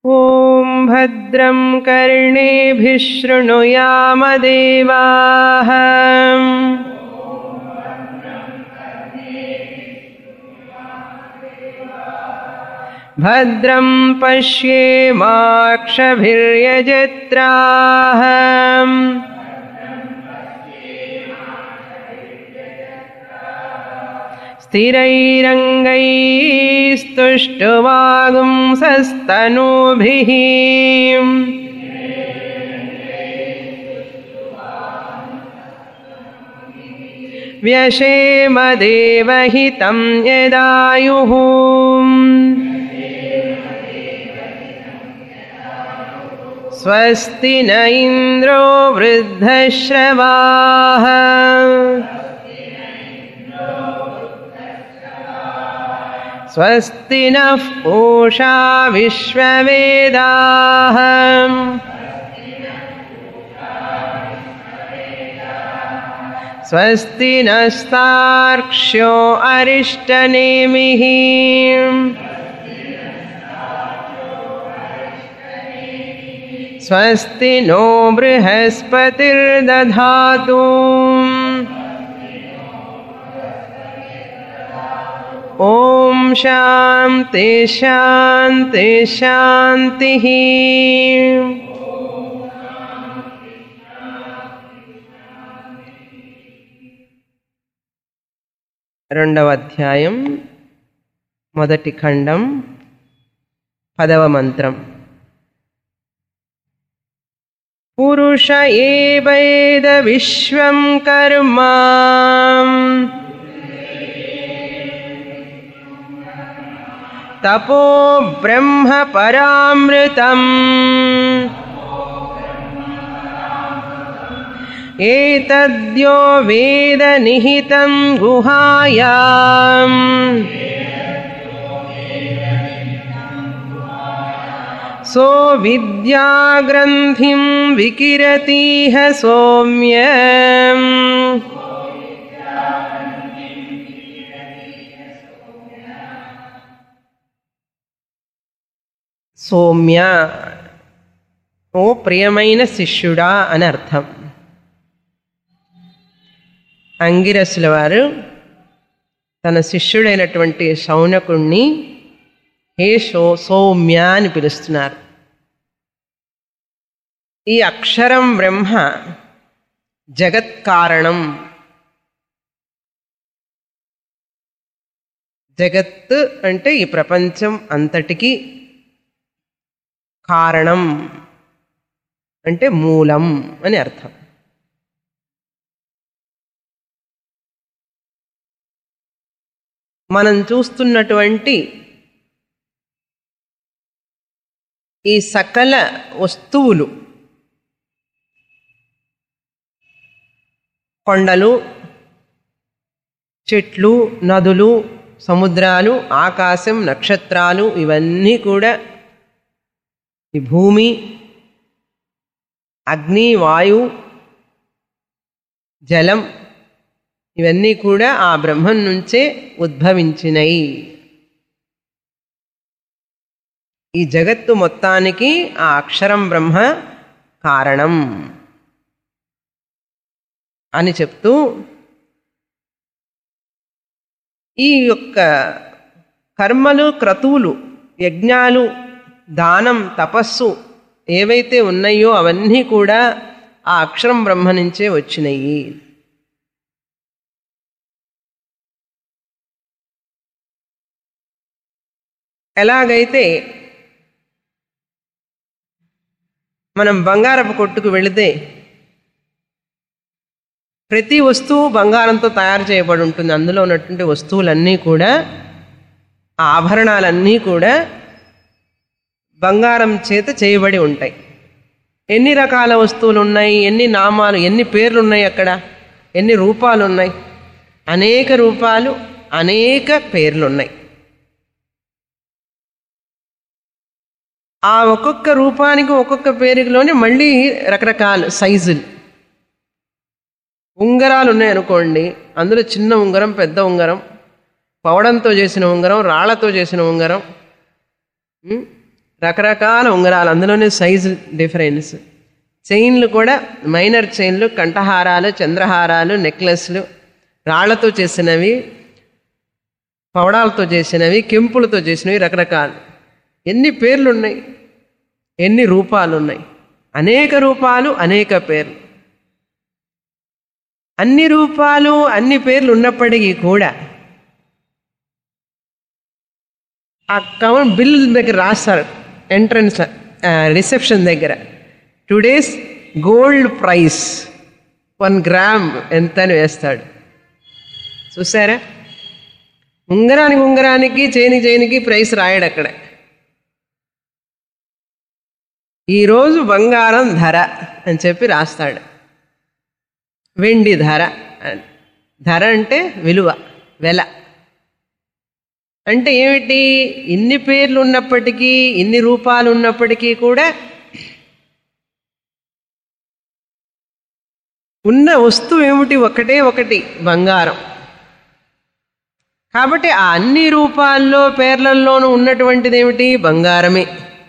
ॐ भद्रं कर्णेभिः शृणुयामदेवाः भद्रं पश्येमाक्षभिर्यजत्राः स्थिरैरङ्गैस्तुष्टुवागुंसस्तनूभिः व्यशेमदेवहितं यदायुः स्वस्ति न इन्द्रो वृद्धश्रवाः स्वस्ति नः पूषा विश्ववेदाः स्वस्ति नस्तार्क्ष्यो अरिष्टनेमिः स्वस्ति नो बृहस्पतिर्दधातु ॐ शान्ति शान्ति शान्तिः రెండవ అధ్యాయం మొదటి ఖండం పదవ మంత్రం పురుష ఏవైద విశ్వం కర్మ తపో బ్రహ్మ పరామృతం ఏతద్యో వేద నిహితం గుహాయాం సో విద్యాగ్రంథిం వికిరతీహ సౌమ్య సౌమ్య ఓ ప్రియమైన శిష్యుడా అని అర్థం అంగిరసుల వారు తన శిష్యుడైనటువంటి శౌనకుణ్ణి హే సో సౌమ్య అని పిలుస్తున్నారు ఈ అక్షరం బ్రహ్మ జగత్కారణం జగత్ అంటే ఈ ప్రపంచం అంతటికి కారణం అంటే మూలం అని అర్థం మనం చూస్తున్నటువంటి ఈ సకల వస్తువులు కొండలు చెట్లు నదులు సముద్రాలు ఆకాశం నక్షత్రాలు ఇవన్నీ కూడా ఈ భూమి అగ్ని వాయు జలం ఇవన్నీ కూడా ఆ బ్రహ్మం నుంచే ఉద్భవించినయి ఈ జగత్తు మొత్తానికి ఆ అక్షరం బ్రహ్మ కారణం అని చెప్తూ ఈ యొక్క కర్మలు క్రతువులు యజ్ఞాలు దానం తపస్సు ఏవైతే ఉన్నాయో అవన్నీ కూడా ఆ అక్షరం బ్రహ్మ నుంచే వచ్చినాయి ఎలాగైతే మనం బంగారపు కొట్టుకు వెళితే ప్రతి వస్తువు బంగారంతో తయారు చేయబడి ఉంటుంది అందులో ఉన్నటువంటి వస్తువులన్నీ కూడా ఆ ఆభరణాలన్నీ కూడా బంగారం చేత చేయబడి ఉంటాయి ఎన్ని రకాల వస్తువులు ఉన్నాయి ఎన్ని నామాలు ఎన్ని పేర్లు ఉన్నాయి అక్కడ ఎన్ని రూపాలు ఉన్నాయి అనేక రూపాలు అనేక పేర్లు ఉన్నాయి ఆ ఒక్కొక్క రూపానికి ఒక్కొక్క పేరులోనే మళ్ళీ రకరకాల సైజులు ఉంగరాలు ఉన్నాయనుకోండి అందులో చిన్న ఉంగరం పెద్ద ఉంగరం పవడంతో చేసిన ఉంగరం రాళ్లతో చేసిన ఉంగరం ఉం? రకరకాల ఉంగరాలు అందులోనే సైజు డిఫరెన్స్ చైన్లు కూడా మైనర్ చైన్లు కంఠహారాలు చంద్రహారాలు నెక్లెస్లు రాళ్లతో చేసినవి పవడాలతో చేసినవి కెంపులతో చేసినవి రకరకాలు ఎన్ని పేర్లు ఉన్నాయి ఎన్ని రూపాలు ఉన్నాయి అనేక రూపాలు అనేక పేర్లు అన్ని రూపాలు అన్ని పేర్లు ఉన్నప్పటికీ కూడా ఆ కౌంట్ బిల్ దగ్గర రాస్తారు ఎంట్రన్స్ రిసెప్షన్ దగ్గర today's gold price one gram ఎంత అని వేస్తాడు చూసారా ఉంగరానికి ఉంగరానికి చేని చేనికి ప్రైస్ రాయడు అక్కడ ఈరోజు బంగారం ధర అని చెప్పి రాస్తాడు వెండి ధర అని. ధర అంటే విలువ వెల అంటే ఏమిటి ఇన్ని పేర్లు ఉన్నప్పటికీ ఇన్ని రూపాలు ఉన్నప్పటికీ కూడా ఉన్న వస్తువు ఏమిటి ఒకటే ఒకటి బంగారం కాబట్టి ఆ అన్ని రూపాల్లో పేర్లల్లోనూ ఉన్నటువంటిది ఏమిటి బంగారమే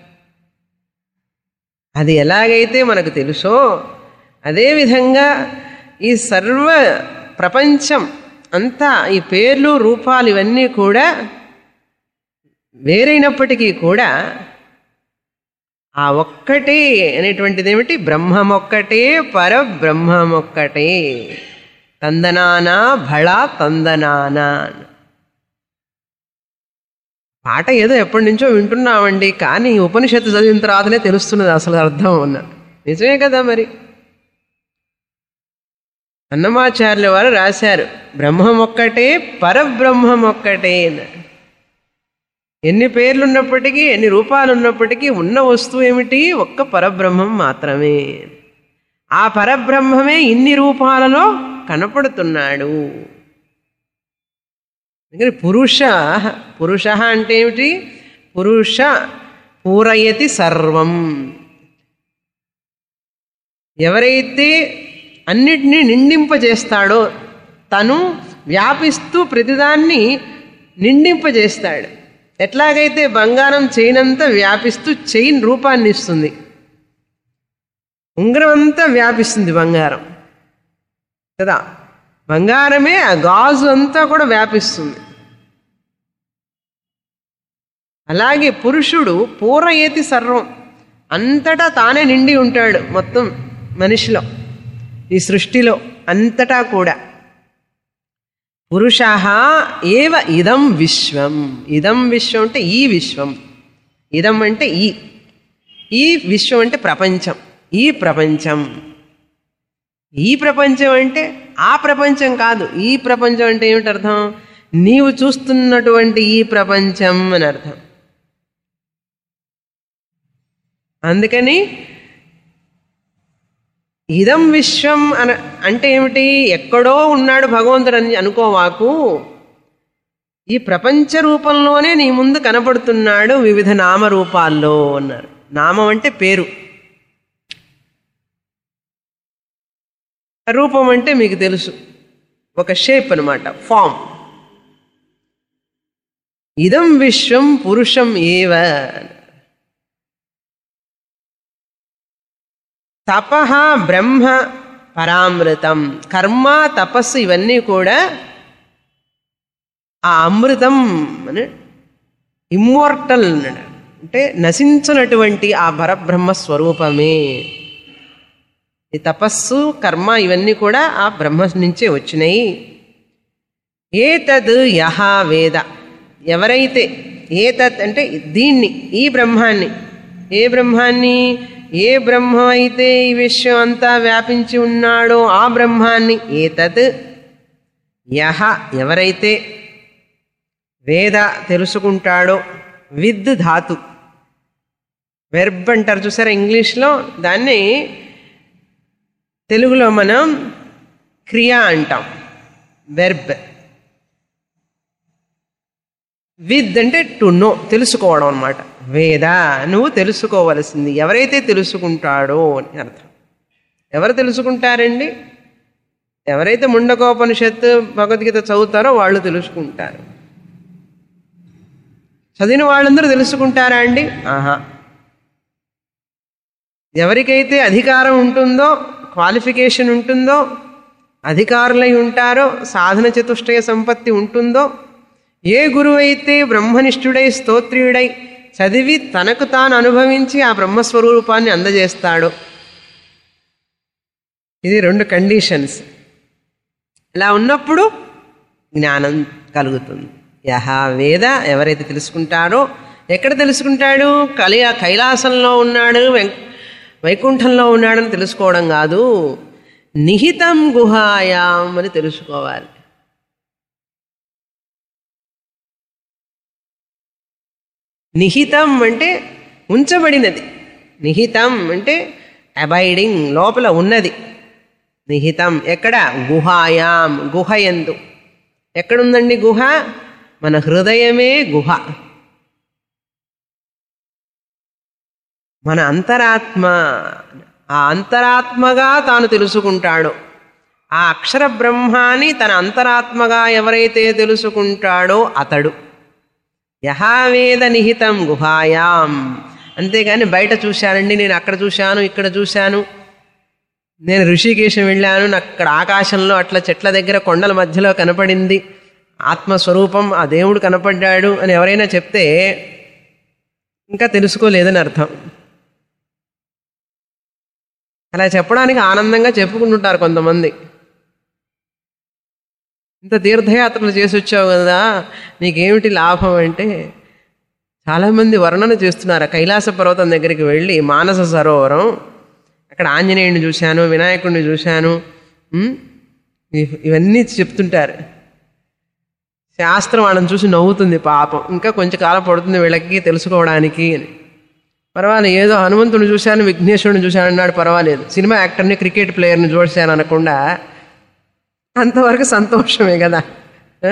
అది ఎలాగైతే మనకు తెలుసో అదేవిధంగా ఈ సర్వ ప్రపంచం అంతా ఈ పేర్లు రూపాలు ఇవన్నీ కూడా వేరైనప్పటికీ కూడా ఆ ఒక్కటే అనేటువంటిది ఏమిటి బ్రహ్మమొక్కటే పరబ్రహ్మమొక్కటే తందనానా భళ తందనానా పాట ఏదో ఎప్పటి నుంచో వింటున్నామండి కానీ ఈ ఉపనిషత్తు చదివిన తర్వాతనే తెలుస్తున్నది అసలు అర్థం అన్నారు నిజమే కదా మరి అన్నమాచార్యుల వారు రాశారు బ్రహ్మం ఒక్కటే పరబ్రహ్మం ఒక్కటే అన్నారు. ఎన్ని పేర్లు ఉన్నప్పటికీ ఎన్ని రూపాలు ఉన్నప్పటికీ ఉన్న వస్తువు ఏమిటి ఒక్క పరబ్రహ్మం మాత్రమే ఆ పరబ్రహ్మమే ఇన్ని రూపాలలో కనపడుతున్నాడు అందుకని పురుష పురుష అంటే ఏమిటి పురుష పూరయతి సర్వం ఎవరైతే అన్నిటినీ నిండింపజేస్తాడో తను వ్యాపిస్తూ ప్రతిదాన్ని నిండింపజేస్తాడు ఎట్లాగైతే బంగారం చైన్ అంతా వ్యాపిస్తూ చైన్ రూపాన్ని ఇస్తుంది ఉంగరం అంతా వ్యాపిస్తుంది బంగారం కదా బంగారమే ఆ గాజు అంతా కూడా వ్యాపిస్తుంది అలాగే పురుషుడు పూరయేతి సర్వం అంతటా తానే నిండి ఉంటాడు మొత్తం మనిషిలో ఈ సృష్టిలో అంతటా కూడా పురుష ఏవ ఇదం విశ్వం ఇదం విశ్వం అంటే ఈ విశ్వం ఇదం అంటే ఈ ఈ విశ్వం అంటే ప్రపంచం ఈ ప్రపంచం ఈ ప్రపంచం అంటే ఆ ప్రపంచం కాదు ఈ ప్రపంచం అంటే ఏమిటి అర్థం నీవు చూస్తున్నటువంటి ఈ ప్రపంచం అని అర్థం అందుకని ఇదం విశ్వం అన అంటే ఏమిటి ఎక్కడో ఉన్నాడు భగవంతుడు అని అనుకోవాకు ఈ ప్రపంచ రూపంలోనే నీ ముందు కనపడుతున్నాడు వివిధ నామరూపాల్లో అన్నారు నామం అంటే పేరు రూపం అంటే మీకు తెలుసు ఒక షేప్ అనమాట ఫామ్ ఇదం విశ్వం పురుషం ఏవ తపహ బ్రహ్మ పరామృతం కర్మ తపస్సు ఇవన్నీ కూడా ఆ అమృతం అని ఇమ్మోర్టల్ అన్నాడు అంటే నశించినటువంటి ఆ పరబ్రహ్మ స్వరూపమే ఈ తపస్సు కర్మ ఇవన్నీ కూడా ఆ బ్రహ్మ నుంచే వచ్చినాయి ఏతద్ యహ వేద ఎవరైతే ఏతత్ అంటే దీన్ని ఈ బ్రహ్మాన్ని ఏ బ్రహ్మాన్ని ఏ బ్రహ్మ అయితే ఈ విశ్వం అంతా వ్యాపించి ఉన్నాడో ఆ బ్రహ్మాన్ని ఏతత్ యహ ఎవరైతే వేద తెలుసుకుంటాడో విద్ ధాతు వెర్బ్ అంటారు చూసారా ఇంగ్లీష్లో దాన్ని తెలుగులో మనం క్రియ అంటాం వెర్బ్ విద్ అంటే టు నో తెలుసుకోవడం అనమాట వేద నువ్వు తెలుసుకోవలసింది ఎవరైతే తెలుసుకుంటాడో అని అర్థం ఎవరు తెలుసుకుంటారండి ఎవరైతే ముండకోపనిషత్తు భగవద్గీత చదువుతారో వాళ్ళు తెలుసుకుంటారు చదివిన వాళ్ళందరూ తెలుసుకుంటారా అండి ఆహా ఎవరికైతే అధికారం ఉంటుందో క్వాలిఫికేషన్ ఉంటుందో అధికారులై ఉంటారో సాధన చతుష్టయ సంపత్తి ఉంటుందో ఏ గురువైతే బ్రహ్మనిష్ఠుడై స్తోత్రియుడై చదివి తనకు తాను అనుభవించి ఆ బ్రహ్మస్వరూపాన్ని అందజేస్తాడో ఇది రెండు కండిషన్స్ ఇలా ఉన్నప్పుడు జ్ఞానం కలుగుతుంది యహ వేద ఎవరైతే తెలుసుకుంటారో ఎక్కడ తెలుసుకుంటాడు కలి కైలాసంలో ఉన్నాడు వెం వైకుంఠంలో ఉన్నాడని తెలుసుకోవడం కాదు నిహితం గుహాయాం అని తెలుసుకోవాలి నిహితం అంటే ఉంచబడినది నిహితం అంటే అబైడింగ్ లోపల ఉన్నది నిహితం ఎక్కడ గుహాయాం గుహ ఎందు ఎక్కడుందండి గుహ మన హృదయమే గుహ మన అంతరాత్మ ఆ అంతరాత్మగా తాను తెలుసుకుంటాడో ఆ అక్షర బ్రహ్మాని తన అంతరాత్మగా ఎవరైతే తెలుసుకుంటాడో అతడు యహావేద నిహితం గుహాయాం అంతేగాని బయట చూశానండి నేను అక్కడ చూశాను ఇక్కడ చూశాను నేను ఋషికేశం వెళ్ళాను నాకు అక్కడ ఆకాశంలో అట్లా చెట్ల దగ్గర కొండల మధ్యలో కనపడింది ఆత్మస్వరూపం ఆ దేవుడు కనపడ్డాడు అని ఎవరైనా చెప్తే ఇంకా తెలుసుకోలేదని అర్థం అలా చెప్పడానికి ఆనందంగా చెప్పుకుంటుంటారు కొంతమంది ఇంత తీర్థయాత్రలు చేసి వచ్చావు కదా నీకేమిటి లాభం అంటే చాలామంది వర్ణన చేస్తున్నారు ఆ కైలాస పర్వతం దగ్గరికి వెళ్ళి మానస సరోవరం అక్కడ ఆంజనేయుడిని చూశాను వినాయకుడిని చూశాను ఉమ్, ఇవ్- ఇవన్నీ చెప్తుంటారు శాస్త్రం వాళ్ళని చూసి నవ్వుతుంది పాపం ఇంకా కొంచెం కాలం పడుతుంది వీళ్ళకి తెలుసుకోవడానికి అని పర్వాలేదు ఏదో హనుమంతుని చూశాను విఘ్నేశ్వరుని చూశాను అన్నాడు పర్వాలేదు సినిమా యాక్టర్ని క్రికెట్ ప్లేయర్ని చూశాను అనకుండా అంతవరకు సంతోషమే కదా ఆ?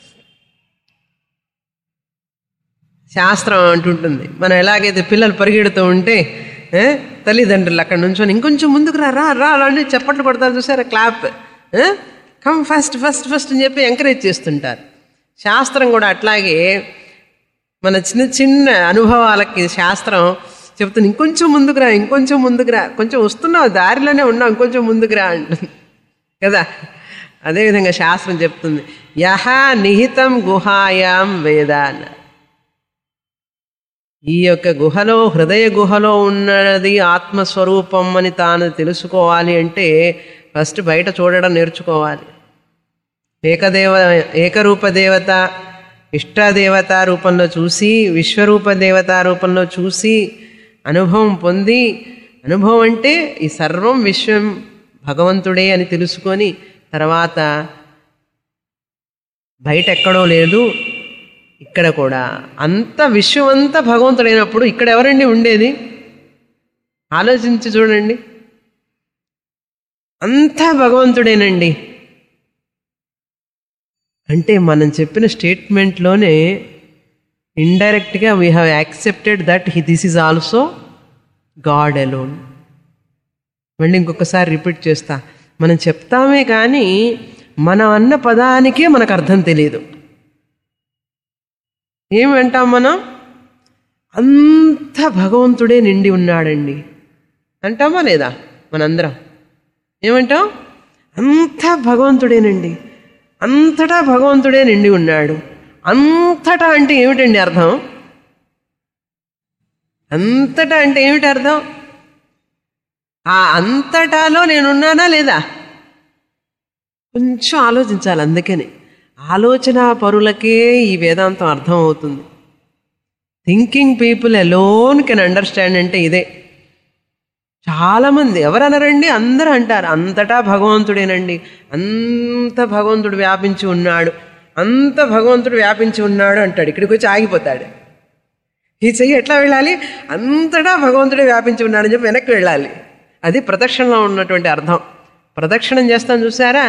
శాస్త్రం అంటుంటుంది మనం ఎలాగైతే పిల్లలు పరిగెడుతూ ఉంటే ఏ, తల్లిదండ్రులు అక్కడ నుంచొని ఇంకొంచెం ముందుకు రా రా రా రా అని చప్పట్లు కొడతారు చూసారా clap come first first first అని చెప్పి ఎంకరేజ్ చేస్తుంటారు శాస్త్రం కూడా అట్లాగే మన చిన్న చిన్న అనుభవాలకి శాస్త్రం చెప్తుంది ఇంకొంచెం ముందుకు రా ఇంకొంచెం ముందుకు రా కొంచెం వస్తున్నావు దారిలోనే ఉన్నావు ఇంకొంచెం ముందుకు రా అంటుంది కదా అదేవిధంగా శాస్త్రం చెప్తుంది యహ నిహితం గుహాయాం వేద అన్నారు ఈ యొక్క గుహలో హృదయ గుహలో ఉన్నది ఆత్మస్వరూపం అని తాను తెలుసుకోవాలి అంటే ఫస్ట్ బయట చూడడం నేర్చుకోవాలి ఏకదేవ ఏకరూప దేవత ఇష్టాదేవత రూపంలో చూసి విశ్వరూప దేవత రూపంలో చూసి అనుభవం పొంది అనుభవం అంటే ఈ సర్వం విశ్వం భగవంతుడే అని తెలుసుకొని తర్వాత బయట ఎక్కడో లేదు ఇక్కడ కూడా అంత విశ్వం అంతా భగవంతుడైనప్పుడు ఇక్కడ ఎవరండి ఉండేది ఆలోచించి చూడండి అంతా భగవంతుడేనండి అంటే మనం చెప్పిన స్టేట్మెంట్లోనే ఇండైరెక్ట్గా we have accepted that he this is also God alone మళ్ళీ ఇంకొకసారి రిపీట్ చేస్తా మనం చెప్తామే కానీ మనం అన్న పదానికే మనకు అర్థం తెలియదు ఏమంటాం మనం అంత భగవంతుడే నిండి ఉన్నాడండి అంటామా లేదా మనందరం ఏమంటాం అంత భగవంతుడేనండి అంతటా భగవంతుడే నిండి ఉన్నాడు అంతటా అంటే ఏమిటండి అర్థం అంతటా అంటే ఏమిటి అర్థం ఆ అంతటాలో నేనున్నానా లేదా కొంచెం ఆలోచించాలి అందుకని ఆలోచన పరులకే ఈ వేదాంతం అర్థం అవుతుంది thinking people alone can understand అంటే ఇదే చాలామంది ఎవరనరండి అందరూ అంటారు అంతటా భగవంతుడేనండి అంత భగవంతుడు వ్యాపించి ఉన్నాడు అంత భగవంతుడు వ్యాపించి ఉన్నాడు అంటాడు ఇక్కడికి వచ్చి ఆగిపోతాడు ఈ చెయ్యి ఎట్లా వెళ్ళాలి అంతటా భగవంతుడే వ్యాపించి ఉన్నాడని చెప్పి వెనక్కి వెళ్ళాలి అది ప్రదక్షిణలో ఉన్నటువంటి అర్థం ప్రదక్షిణం చేస్తాం చూసారా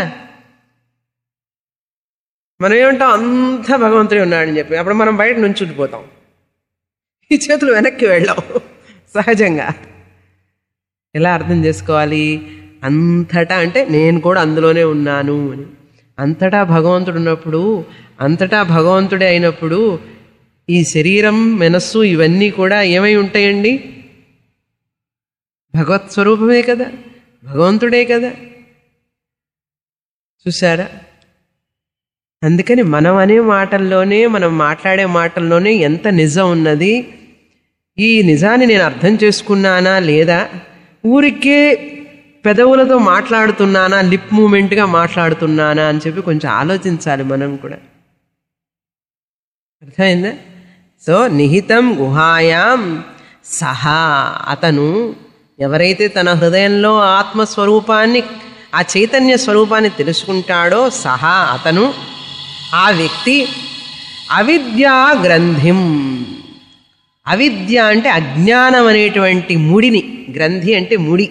మనం ఏమంటాం అంత భగవంతుడే ఉన్నాడని చెప్పి అప్పుడు మనం బయట నుంచి ఉండిపోతాం ఈ చేతులు వెనక్కి వెళ్ళాం సహజంగా ఎలా అర్థం చేసుకోవాలి అంతటా అంటే నేను కూడా అందులోనే ఉన్నాను అని అంతటా భగవంతుడు ఉన్నప్పుడు అంతటా భగవంతుడే అయినప్పుడు ఈ శరీరం మనస్సు ఇవన్నీ కూడా ఏమై ఉంటాయండి భగవత్ స్వరూపమే కదా భగవంతుడే కదా చూసారా అందుకని మనం అనే మాటల్లోనే మనం మాట్లాడే మాటల్లోనే ఎంత నిజం ఉన్నది ఈ నిజాన్ని నేను అర్థం చేసుకున్నానా లేదా ఊరికే పెదవులతో మాట్లాడుతున్నానా లిప్ మూమెంట్గా మాట్లాడుతున్నానా అని చెప్పి కొంచెం ఆలోచించాలి మనం కూడా అర్థమైందా సో నిహితం గుహాయాం సహా అతను ఎవరైతే తన హృదయంలో ఆత్మస్వరూపాన్ని ఆ చైతన్య స్వరూపాన్ని తెలుసుకుంటాడో సహా అతను ఆ వ్యక్తి అవిద్యా గ్రంథిం అవిద్య అంటే అజ్ఞానం అనేటువంటి ముడిని గ్రంథి అంటే ముడి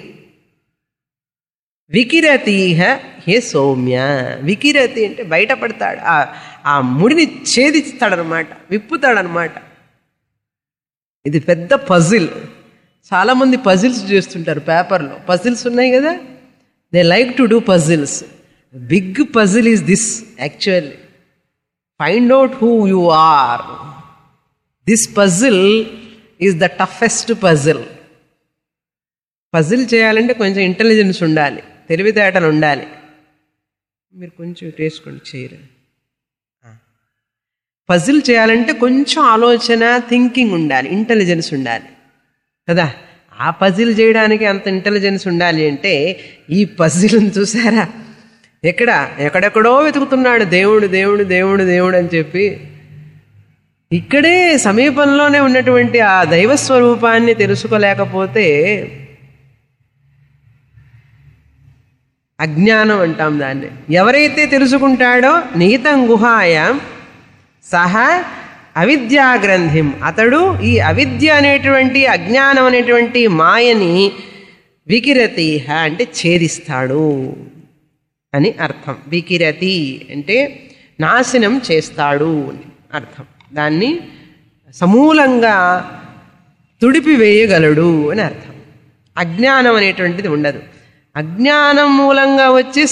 వికిరతీహ హే సౌమ్య వికిరతి అంటే బయటపడతాడు ఆ ఆ ముడిని ఛేదిస్తాడనమాట విప్పుతాడనమాట ఇది పెద్ద పజిల్ చాలామంది పజిల్స్ చేస్తుంటారు పేపర్లో పజిల్స్ ఉన్నాయి కదా they like to do puzzles big puzzle is this actually find out who you are this puzzle is the toughest puzzle puzzle చేయాలంటే కొంచెం ఇంటెలిజెన్స్ ఉండాలి తెలివితేటలు ఉండాలి మీరు కొంచెం వేసుకోండి చేయరు పజిల్ చేయాలంటే కొంచెం ఆలోచన థింకింగ్ ఉండాలి ఇంటెలిజెన్స్ ఉండాలి కదా ఆ పజిల్ చేయడానికి అంత ఇంటెలిజెన్స్ ఉండాలి అంటే ఈ పజిల్ని చూసారా ఎక్కడ ఎక్కడెక్కడో వెతుకుతున్నాడు దేవుడు దేవుడు దేవుడు దేవుడు అని చెప్పి ఇక్కడే సమీపంలోనే ఉన్నటువంటి ఆ దైవ స్వరూపాన్ని తెలుసుకోలేకపోతే అజ్ఞానం అంటాం దాన్ని ఎవరైతే తెలుసుకుంటాడో నిహితం గుహాయం సహా అవిద్యా గ్రంథిం అతడు ఈ అవిద్య అనేటువంటి అజ్ఞానం అనేటువంటి మాయని వికిరతీహ అంటే ఛేదిస్తాడు అని అర్థం వికిరతి అంటే నాశనం చేస్తాడు అని అర్థం దాన్ని సమూలంగా తుడిపివేయగలడు అని అర్థం అజ్ఞానం అనేటువంటిది ఉండదు అజ్ఞానం మూలంగా వచ్చి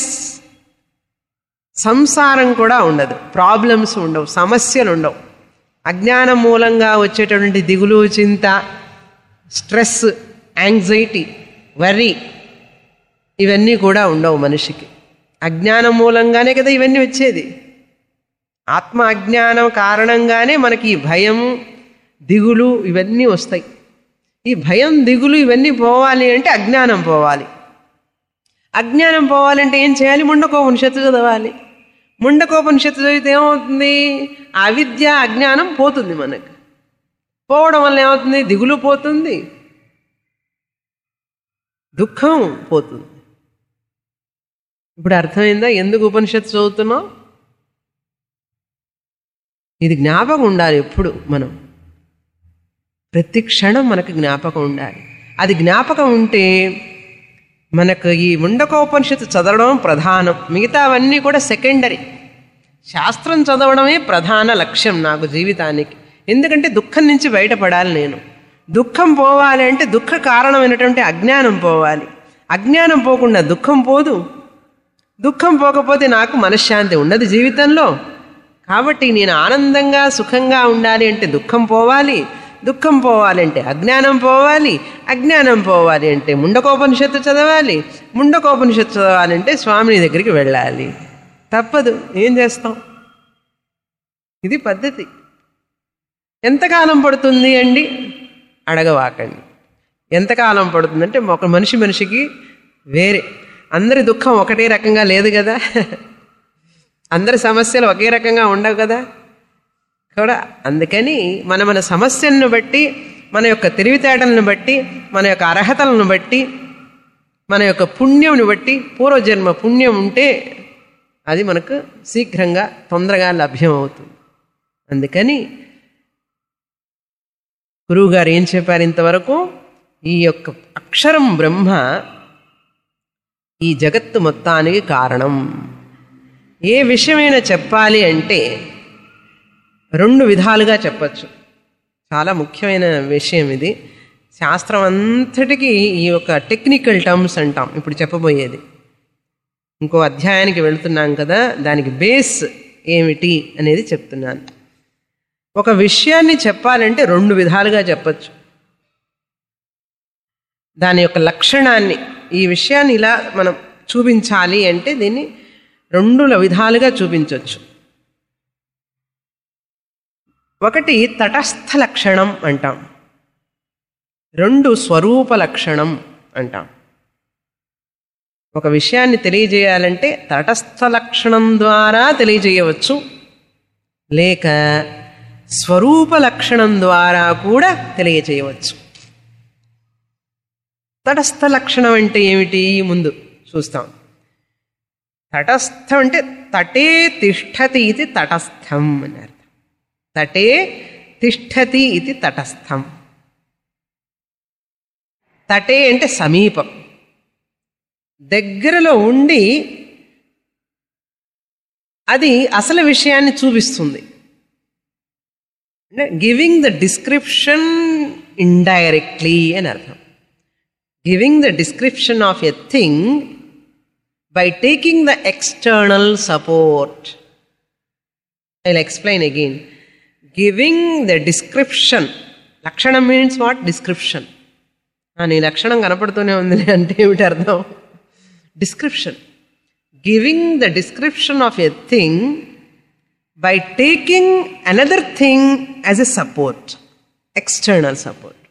సంసారం కూడా ఉండదు ప్రాబ్లమ్స్ ఉండవు సమస్యలు ఉండవు అజ్ఞానం మూలంగా వచ్చేటటువంటి దిగులు చింత స్ట్రెస్ యాంగ్జైటీ వరి ఇవన్నీ కూడా ఉండవు మనిషికి అజ్ఞానం మూలంగానే కదా ఇవన్నీ వచ్చేది ఆత్మ అజ్ఞానం కారణంగానే మనకి ఈ భయం దిగులు ఇవన్నీ వస్తాయి ఈ భయం దిగులు ఇవన్నీ పోవాలి అంటే అజ్ఞానం పోవాలి అజ్ఞానం పోవాలంటే ఏం చేయాలి ముండకోపనిషత్తు చదవాలి ముండకోపనిషత్తు చదివితే ఏమవుతుంది అవిద్య అజ్ఞానం పోతుంది మనకు పోవడం వల్ల ఏమవుతుంది దిగులు పోతుంది దుఃఖం పోతుంది ఇప్పుడు అర్థమైందా ఎందుకు ఉపనిషత్తు చదువుతున్నాం ఇది జ్ఞాపకం ఉండాలి ఎప్పుడు మనం ప్రతి క్షణం మనకు జ్ఞాపకం ఉండాలి అది జ్ఞాపకం ఉంటే మనకు ఈ ముండకోపనిషత్తు చదవడం ప్రధానం మిగతావన్నీ కూడా సెకండరీ శాస్త్రం చదవడమే ప్రధాన లక్ష్యం నాకు జీవితానికి ఎందుకంటే దుఃఖం నుంచి బయటపడాలి నేను దుఃఖం పోవాలి అంటే దుఃఖ కారణమైనటువంటి అజ్ఞానం పోవాలి అజ్ఞానం పోకుండా దుఃఖం పోదు దుఃఖం పోకపోతే నాకు మనశ్శాంతి ఉండదు జీవితంలో కాబట్టి నేను ఆనందంగా సుఖంగా ఉండాలి అంటే దుఃఖం పోవాలి దుఃఖం పోవాలంటే అజ్ఞానం పోవాలి అజ్ఞానం పోవాలి అంటే ముండకోపనిషత్తు చదవాలి ముండకోపనిషత్తు చదవాలంటే స్వామిని దగ్గరికి వెళ్ళాలి తప్పదు ఏం చేస్తాం ఇది పద్ధతి ఎంతకాలం పడుతుంది అండి అడగవాకండి ఎంతకాలం పడుతుందంటే ఒక మనిషి మనిషికి వేరే అందరి దుఃఖం ఒకటే రకంగా లేదు కదా అందరి సమస్యలు ఒకే రకంగా ఉండవు కదా కూడా అందుకని మన మన సమస్యలను బట్టి మన యొక్క తెలివితేటలను బట్టి మన యొక్క అర్హతలను బట్టి మన యొక్క పుణ్యంని బట్టి పూర్వజన్మ పుణ్యం ఉంటే అది మనకు శీఘ్రంగా తొందరగా లభ్యం అవుతుంది అందుకని గురువుగారు ఏం చెప్పారు ఇంతవరకు ఈ యొక్క అక్షరం బ్రహ్మ ఈ జగత్తు మొత్తానికి కారణం ఏ విషయమైనా చెప్పాలి అంటే రెండు విధాలుగా చెప్పచ్చు చాలా ముఖ్యమైన విషయం ఇది శాస్త్రం అంతటికీ ఈ యొక్క టెక్నికల్ టర్మ్స్ అంటాం ఇప్పుడు చెప్పబోయేది ఇంకో అధ్యాయానికి వెళుతున్నాం కదా దానికి బేస్ ఏమిటి అనేది చెప్తున్నాను ఒక విషయాన్ని చెప్పాలంటే రెండు విధాలుగా చెప్పచ్చు దాని యొక్క లక్షణాన్ని ఈ విషయాన్ని ఇలా మనం చూపించాలి అంటే దీన్ని రెండు విధాలుగా చూపించవచ్చు ఒకటి తటస్థ లక్షణం అంటాం రెండు స్వరూప లక్షణం అంటాం ఒక విషయాన్ని తెలియజేయాలంటే తటస్థ లక్షణం ద్వారా తెలియజేయవచ్చు లేక స్వరూప లక్షణం ద్వారా కూడా తెలియజేయవచ్చు తటస్థ లక్షణం అంటే ఏమిటి ముందు చూస్తాం తటస్థం అంటే తటే తిష్టతి ఇది తటస్థం అని అర్థం తటే తిష్టతి ఇది తటస్థం తటే అంటే సమీపం దగ్గరలో ఉండి అది అసలు విషయాన్ని చూపిస్తుంది అంటే గివింగ్ ద డిస్క్రిప్షన్ ఇండైరెక్ట్లీ అని అర్థం giving the description of a thing by taking the external support. I'll explain again. Giving the description. లక్షణం మీన్స్ వాట్ డిస్క్రిప్షన్ నీ లక్షణం కనపడుతూనే ఉంది అంటే ఏమిటి అర్థం description giving the description of a thing by taking another thing as a support external support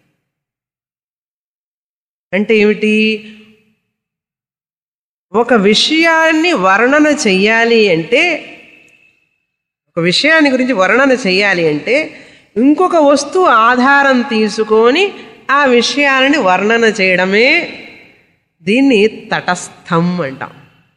అంటే ఏమిటి ఒక విషయాన్ని వర్ణన చెయ్యాలి అంటే ఒక విషయాన్ని గురించి వర్ణన చెయ్యాలి అంటే ఇంకొక వస్తువు ఆధారం తీసుకొని ఆ విషయాలని వర్ణన చేయడమే దీన్ని తటస్థం అంటాం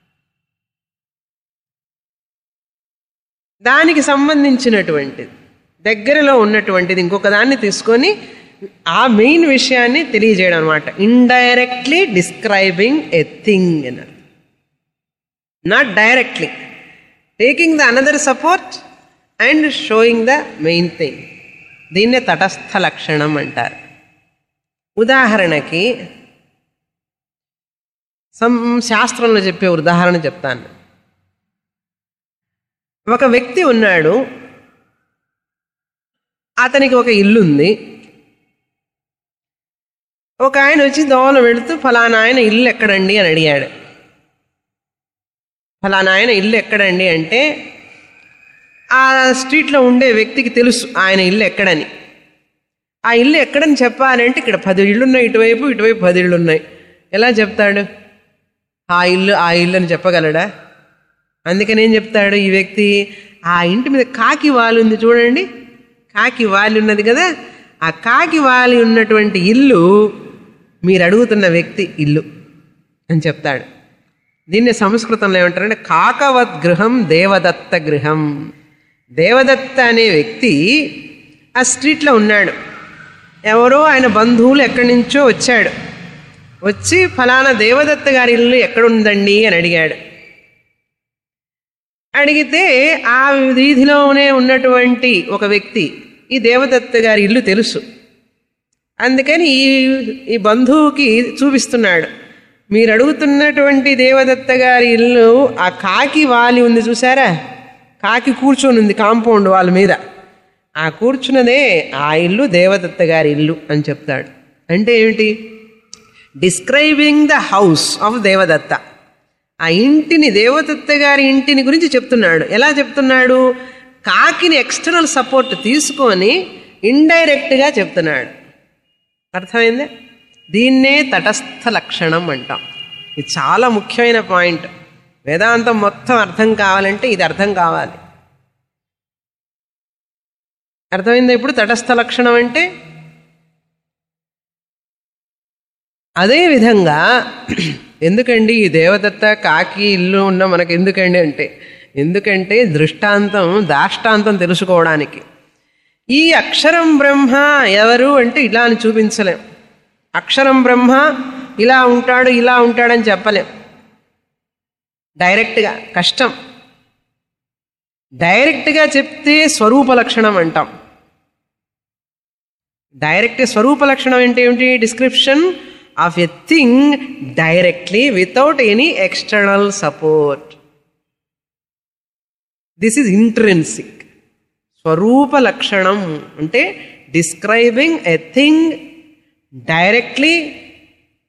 దానికి సంబంధించినటువంటిది దగ్గరలో ఉన్నటువంటిది ఇంకొక దాన్ని తీసుకొని ఆ మెయిన్ విషయాన్ని తెలియజేయడం అనమాట ఇండైరెక్ట్లీ డిస్క్రైబింగ్ ఎ థింగ్ అని not directly taking the another support and showing the main thing దీన్నే తటస్థ లక్షణం అంటారు ఉదాహరణకి సం శాస్త్రంలో చెప్పే ఉదాహరణ చెప్తాను ఒక వ్యక్తి ఉన్నాడు అతనికి ఒక ఇల్లు ఉంది ఒక ఆయన వచ్చి దోవలు పెడుతూ ఫలానా ఆయన ఇల్లు ఎక్కడండి అని అడిగాడు ఫలానా ఆయన ఇల్లు ఎక్కడండి అంటే ఆ స్ట్రీట్లో ఉండే వ్యక్తికి తెలుసు ఆయన ఇల్లు ఎక్కడని ఆ ఇల్లు ఎక్కడని చెప్పాలంటే ఇక్కడ పది ఇళ్ళు ఉన్నాయి ఇటువైపు ఇటువైపు పది ఇళ్ళు ఉన్నాయి ఎలా చెప్తాడు ఆ ఇల్లు ఆ ఇల్లు అని చెప్పగలడా అందుకని ఏం చెప్తాడు ఈ వ్యక్తి ఆ ఇంటి మీద కాకి వాలి ఉంది చూడండి కాకి వాలి ఉన్నది కదా ఆ కాకి వాలి ఉన్నటువంటి ఇల్లు మీరు అడుగుతున్న వ్యక్తి ఇల్లు అని చెప్తాడు దీన్ని సంస్కృతంలో ఏమంటారంటే కాకవత్ గృహం దేవదత్త గృహం దేవదత్త అనే వ్యక్తి ఆ స్ట్రీట్లో ఉన్నాడు ఎవరో ఆయన బంధువులు ఎక్కడి నుంచో వచ్చాడు వచ్చి ఫలానా దేవదత్త గారి ఇల్లు ఎక్కడుందండి అని అడిగాడు అడిగితే ఆ వీధిలోనే ఉన్నటువంటి ఒక వ్యక్తి ఈ దేవదత్త గారి ఇల్లు తెలుసు అందుకని ఈ ఈ బంధువుకి చూపిస్తున్నాడు మీరు అడుగుతున్నటువంటి దేవదత్త గారి ఇల్లు ఆ కాకి వాలి ఉంది చూసారా కాకి కూర్చొని ఉంది కాంపౌండ్ వాళ్ళ మీద ఆ కూర్చున్నదే ఆ ఇల్లు దేవదత్త గారి ఇల్లు అని చెప్తాడు అంటే ఏమిటి describing the house of Devadatta ఆ ఇంటిని దేవదత్త గారి ఇంటిని గురించి చెప్తున్నాడు ఎలా చెప్తున్నాడు కాకిని ఎక్స్టర్నల్ సపోర్ట్ తీసుకొని ఇండైరెక్ట్గా చెప్తున్నాడు అర్థమైందా దీన్నే తటస్థ లక్షణం అంటాం ఇది చాలా ముఖ్యమైన పాయింట్ వేదాంతం మొత్తం అర్థం కావాలంటే ఇది అర్థం కావాలి అర్థమైందా ఇప్పుడు తటస్థ లక్షణం అంటే అదేవిధంగా ఎందుకండి ఈ దేవదత్త కాకి ఇల్లు ఉన్న మనకు ఎందుకండి అంటే ఎందుకంటే దృష్టాంతం దాష్టాంతం తెలుసుకోవడానికి ఈ అక్షరం బ్రహ్మ ఎవరు అంటే ఇలా అని చూపించలేం అక్షరం బ్రహ్మ ఇలా ఉంటాడు ఇలా ఉంటాడని చెప్పలేం డైరెక్ట్గా కష్టం డైరెక్ట్గా చెప్తే స్వరూప లక్షణం అంటాం డైరెక్ట్ స్వరూప లక్షణం అంటే ఏమిటి description of a thing directly without any external support this is intrinsic స్వరూప లక్షణం అంటే describing a thing directly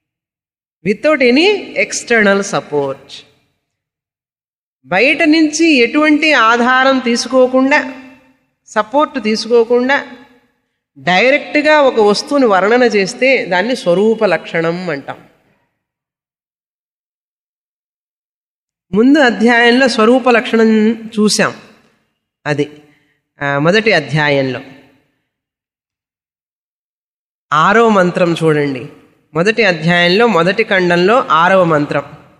without any external support బయట నుంచి ఎటువంటి ఆధారం తీసుకోకుండా సపోర్ట్ తీసుకోకుండా డైరెక్ట్గా ఒక వస్తువుని వర్ణన చేస్తే దాన్ని స్వరూప లక్షణం అంటాం ముందు అధ్యాయంలో స్వరూప లక్షణం చూసాం అది ఆ, మొదటి అధ్యాయంలో ఆరో మంత్రం చూడండి మొదటి అధ్యాయంలో మొదటి ఖండంలో ఆరవ మంత్రం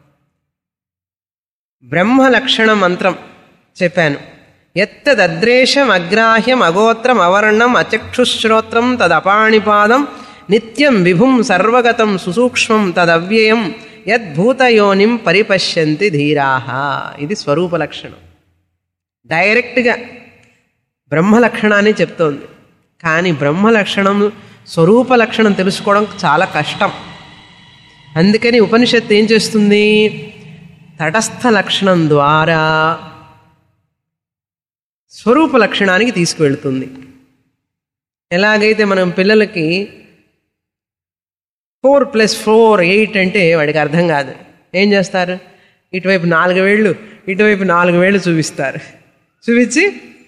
బ్రహ్మ లక్షణ మంత్రం చెప్పాను ఎత్తదద్రేషం అగ్రాహ్యం అగోత్రం అవర్ణం అచక్షుశ్రోత్రం తదపాణిపాదం నిత్యం విభుం సర్వగతం సుసూక్ష్మం తదవ్యయం యద్భూతయోనిం పరిపశ్యంతి ధీరాహ ఇది స్వరూప లక్షణం డైరెక్ట్గా బ్రహ్మ లక్షణాన్ని చెప్తోంది కానీ బ్రహ్మ లక్షణం స్వరూప లక్షణం తెలుసుకోవడం చాలా కష్టం అందుకని ఉపనిషత్తు ఏం చేస్తుంది తటస్థ లక్షణం ద్వారా స్వరూప లక్షణానికి తీసుకువెళ్తుంది ఎలాగైతే మనం పిల్లలకి ఫోర్ ప్లస్ ఫోర్ ఎయిట్ అంటే వాడికి అర్థం కాదు ఏం చేస్తారు ఇటువైపు నాలుగు వేళ్ళు ఇటువైపు నాలుగు వేళ్ళు చూపిస్తారు చూపించి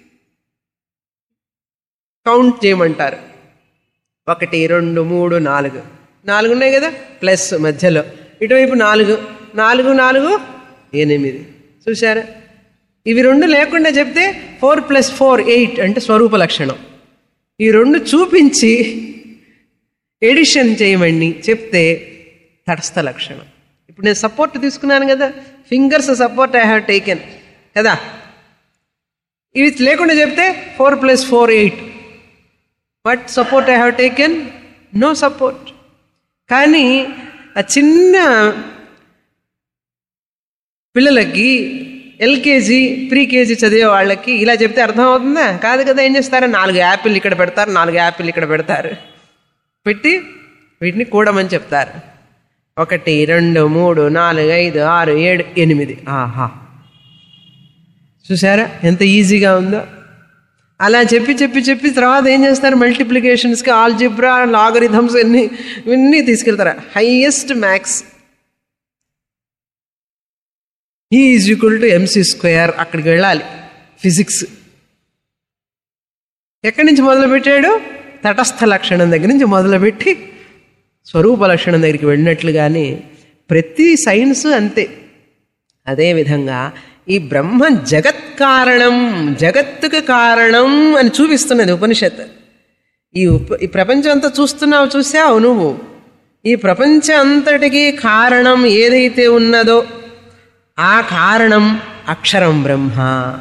కౌంట్ చేయమంటారు ఒకటి రెండు మూడు నాలుగు నాలుగు ఉన్నాయి కదా ప్లస్ మధ్యలో ఇటువైపు నాలుగు నాలుగు నాలుగు ఎనిమిది చూసారా ఇవి రెండు లేకుండా చెప్తే ఫోర్ ప్లస్ ఫోర్ ఎయిట్ అంటే స్వరూప లక్షణం ఈ రెండు చూపించి ఎడిషన్ చేయమని చెప్తే తటస్థ లక్షణం ఇప్పుడు నేను సపోర్ట్ తీసుకున్నాను కదా fingers support I have taken కదా ఇవి లేకుండా చెప్తే four plus four eight but support I have taken no support కానీ ఆ చిన్న పిల్లలకి ఎల్కేజీ ప్రీ కేజీ చదివే వాళ్ళకి ఇలా చెప్తే అర్థం అవుతుందా కాదు కదా ఏం చేస్తారు నాలుగు యాపిల్ ఇక్కడ పెడతారు నాలుగు యాపిల్ ఇక్కడ పెడతారు పెట్టి వీటిని కూడమని చెప్తారు ఒకటి రెండు మూడు నాలుగు ఐదు ఆరు ఏడు ఎనిమిది ఆహా చూసారా ఎంత ఈజీగా ఉందో అలా చెప్పి చెప్పి చెప్పి తర్వాత ఏం చేస్తారు మల్టిప్లికేషన్స్కి ఆల్జిబ్రా లాగరిథమ్స్ అన్ని ఇవన్నీ తీసుకెళ్తారు highest maths E is equal to MC square అక్కడికి వెళ్ళాలి ఫిజిక్స్ ఎక్కడి నుంచి మొదలుపెట్టాడు తటస్థ లక్షణం దగ్గర నుంచి మొదలుపెట్టి స్వరూప లక్షణం దగ్గరికి వెళ్ళినట్లుగానే ప్రతి సైన్స్ అంతే అదేవిధంగా ఈ బ్రహ్మ జగత్ కారణం జగత్తుకు కారణం అని చూపిస్తున్నది ఉపనిషత్ ఈ ఉప ఈ ప్రపంచం అంతా చూస్తున్నావు చూసావు నువ్వు ఈ ప్రపంచం అంతటికి కారణం ఏదైతే ఉన్నదో ఆ కారణం అక్షరం బ్రహ్మ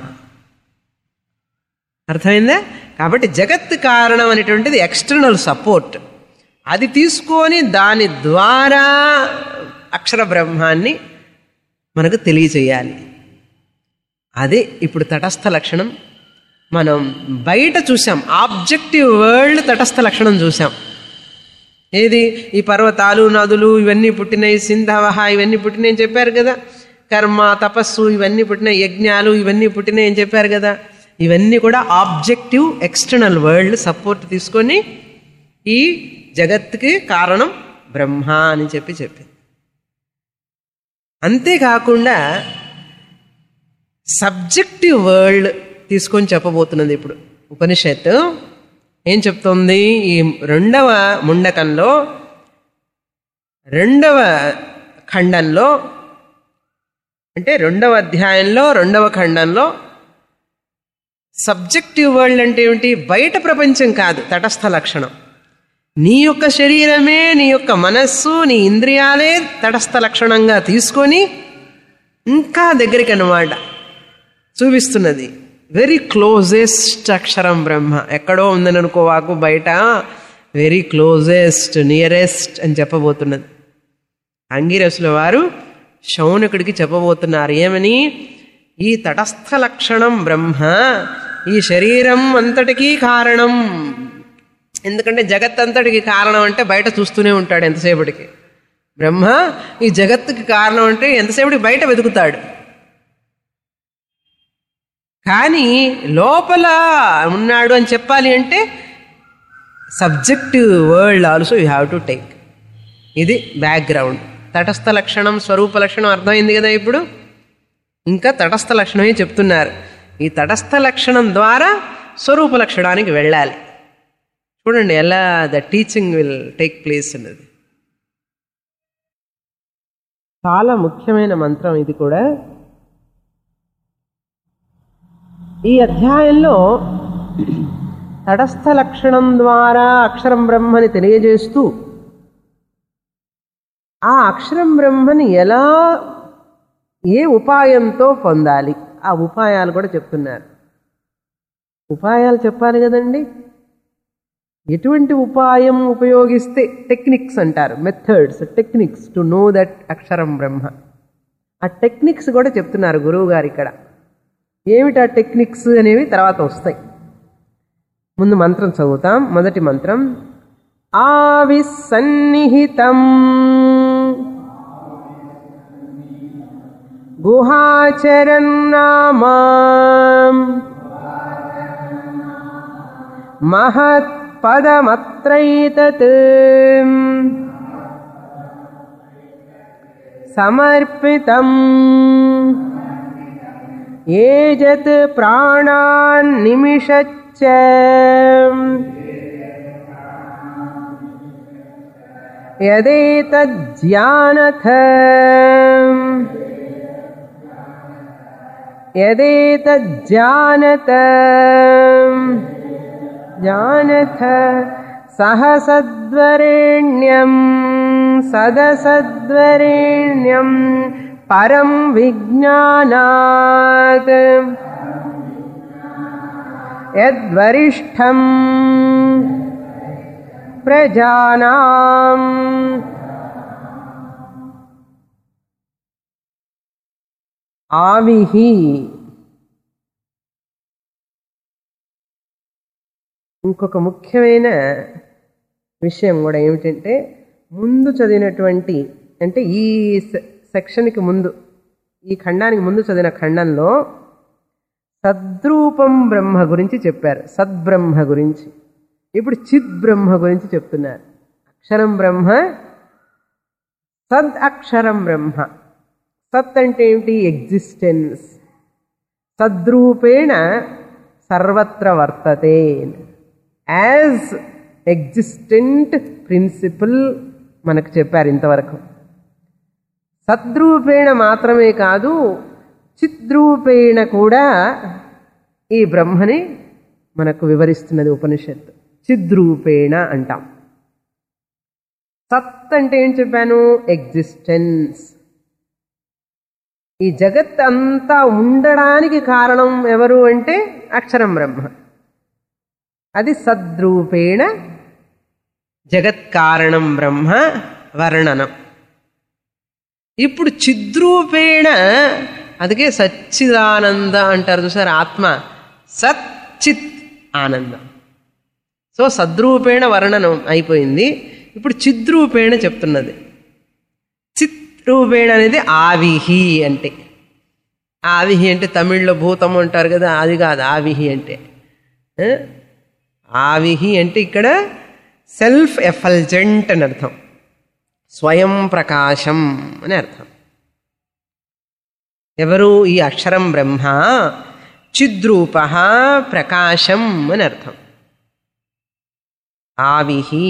అర్థమైందా కాబట్టి జగత్ కారణం అనేటువంటిది ఎక్స్టర్నల్ సపోర్ట్ అది తీసుకొని దాని ద్వారా అక్షర బ్రహ్మాన్ని మనకు తెలియచేయాలి అదే ఇప్పుడు తటస్థ లక్షణం మనం బయట చూసాం ఆబ్జెక్టివ్ వరల్డ్ తటస్థ లక్షణం చూసాం ఏది ఈ పర్వతాలు నదులు ఇవన్నీ పుట్టినాయి సింధవహ ఇవన్నీ పుట్టినాయి అని చెప్పారు కదా కర్మ తపస్సు ఇవన్నీ పుట్టినాయి యజ్ఞాలు ఇవన్నీ పుట్టినాయి అని చెప్పారు కదా ఇవన్నీ కూడా ఆబ్జెక్టివ్ ఎక్స్టర్నల్ వరల్డ్ సపోర్ట్ తీసుకొని ఈ జగత్తుకి కారణం బ్రహ్మ అని చెప్పి చెప్పింది అంతేకాకుండా సబ్జెక్టివ్ వరల్డ్ తీసుకొని చెప్పబోతున్నది ఇప్పుడు ఉపనిషత్తు ఏం చెప్తుంది ఈ రెండవ ముండకంలో రెండవ ఖండంలో అంటే రెండవ అధ్యాయంలో రెండవ ఖండంలో సబ్జెక్టివ్ వరల్డ్ అంటే ఏమిటి బయట ప్రపంచం కాదు తటస్థ లక్షణం నీ యొక్క శరీరమే నీ యొక్క మనస్సు నీ ఇంద్రియాలే తటస్థ లక్షణంగా తీసుకొని ఇంకా దగ్గరికి అన్నమాట చూపిస్తున్నది వెరీ క్లోజెస్ట్ అక్షరం బ్రహ్మ ఎక్కడో ఉందని అనుకోవాకు బయట వెరీ క్లోజెస్ట్ నియరెస్ట్ అని చెప్పబోతున్నది అంగిరసుల వారు శౌనకుడికి చెప్పబోతున్నారు ఏమని ఈ తటస్థ లక్షణం బ్రహ్మ ఈ శరీరం అంతటికీ కారణం ఎందుకంటే జగత్ అంతటికి కారణం అంటే బయట చూస్తూనే ఉంటాడు ఎంతసేపటికి బ్రహ్మ ఈ జగత్తుకి కారణం అంటే ఎంతసేపటికి బయట వెతుకుతాడు కానీ లోపల ఉన్నాడు అని చెప్పాలి అంటే subjective world also you have to take ఇది బ్యాక్గ్రౌండ్ తటస్థ లక్షణం స్వరూప లక్షణం అర్థమైంది కదా ఇప్పుడు ఇంకా తటస్థ లక్షణమే చెప్తున్నారు ఈ తటస్థ లక్షణం ద్వారా స్వరూప లక్షణానికి వెళ్ళాలి చూడండి ఎలా the teaching will take place అన్నది చాలా ముఖ్యమైన మంత్రం ఇది కూడా ఈ అధ్యాయంలో తటస్థ లక్షణం ద్వారా అక్షరం బ్రహ్మని తెలియజేస్తూ ఆ అక్షరం బ్రహ్మని ఎలా ఏ ఉపాయంతో పొందాలి ఆ ఉపాయాలు కూడా చెప్తున్నారు ఉపాయాలు చెప్పాలి కదండి ఎటువంటి ఉపాయం ఉపయోగిస్తే టెక్నిక్స్ అంటారు methods techniques to know that అక్షరం బ్రహ్మ ఆ టెక్నిక్స్ కూడా చెప్తున్నారు గురువు గారు ఇక్కడ ఏమిటి ఆ టెక్నిక్స్ అనేవి తర్వాత వస్తాయి ముందు మంత్రం చదువుతాం మొదటి మంత్రం ఆవిసన్నిహితం గుహాచరన్నామా మహత్పదమత్రైతత్ సమర్పితం ఏజత్ ప్రాణాన్ నిమిషచ్చ యదేతజ్జానథ యదేతజ్జానత జానథ సహ సద్వరేణ్యం సదసద్వరేణ్యం పరం విజ్ఞానాత్ యద్వరిష్టం ప్రజానాం ఆవిహి ఇంకొక ముఖ్యమైన విషయం కూడా ఏమిటంటే ముందు చదివినటువంటి అంటే ఈ సె- సెక్షన్కి ముందు ఈ ఖండానికి ముందు చదివిన ఖండంలో సద్రూపం బ్రహ్మ గురించి చెప్పారు సద్బ్రహ్మ గురించి ఇప్పుడు చిద్ బ్రహ్మ గురించి చెప్తున్నారు అక్షరం బ్రహ్మ సద్ అక్షరం బ్రహ్మ సత్ అంటే ఏమిటి ఎగ్జిస్టెన్స్ సద్రూపేణ సర్వత్ర వర్తతే యాజ్ ఎగ్జిస్టెంట్ ప్రిన్సిపల్ మనకు చెప్పారు ఇంతవరకు సద్రూపేణ మాత్రమే కాదు చిద్రూపేణ కూడా ఈ బ్రహ్మని మనకు వివరిస్తున్నది ఉపనిషత్తు చిద్రూపేణ అంటాం సత్ అంటే ఏం చెప్పాను ఎగ్జిస్టెన్స్ ఈ జగత్ అంతా ఉండడానికి కారణం ఎవరు అంటే అక్షరం బ్రహ్మ అది సద్రూపేణ జగత్ కారణం బ్రహ్మ వర్ణనం ఇప్పుడు చిద్రూపేణ అందుకే సచ్చిదానంద అంటారు చూసారు ఆత్మ సచ్చిత్ ఆనందం సో సద్రూపేణ వర్ణనం అయిపోయింది ఇప్పుడు చిద్రూపేణ చెప్తున్నది చిత్ రూపేణ అనేది ఆవిహి అంటే ఆవిహి అంటే తమిళ్లో భూతం అంటారు కదా అది కాదు ఆవిహి అంటే ఆ? ఆవిహి అంటే ఇక్కడ సెల్ఫ్ ఎఫల్జెంట్ అని అర్థం స్వయం ప్రకాశం అని అర్థం ఎవరు ఈ అక్షరం బ్రహ్మ చిద్రూప ప్రకాశం అని అర్థం ఆవిహి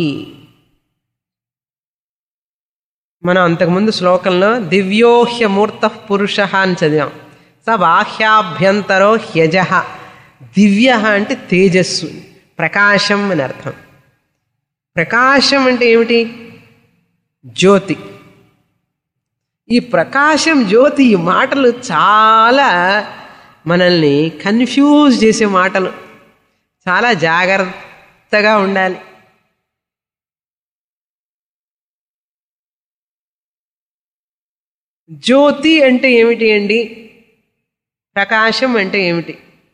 మనం అంతకుముందు శ్లోకంలో దివ్యోహ్యమూర్త పురుష అని చదివాం స బాహ్యాభ్యంతరో హ్యజ దివ్య అంటే తేజస్సు ప్రకాశం అని అర్థం ప్రకాశం అంటే ఏమిటి జ్యోతి ఈ ప్రకాశం జ్యోతి ఈ మాటలు చాలా మనల్ని కన్ఫ్యూజ్ చేసే మాటలు చాలా జాగ్రత్తగా ఉండాలి జ్యోతి అంటే ఏమిటి అండి ప్రకాశం అంటే ఏమిటి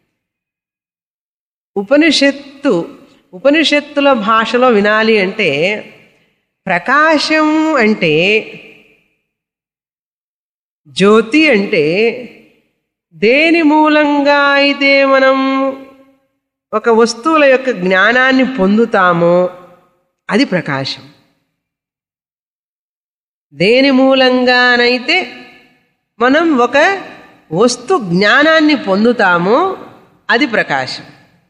ఉపనిషత్తు ఉపనిషత్తుల భాషలో వినాలి అంటే ప్రకాశం అంటే జ్యోతి అంటే దేని మూలంగా అయితే మనం ఒక వస్తువుల యొక్క జ్ఞానాన్ని పొందుతామో అది ప్రకాశం దేని మూలంగానైతే మనం ఒక వస్తు జ్ఞానాన్ని పొందుతామో అది ప్రకాశం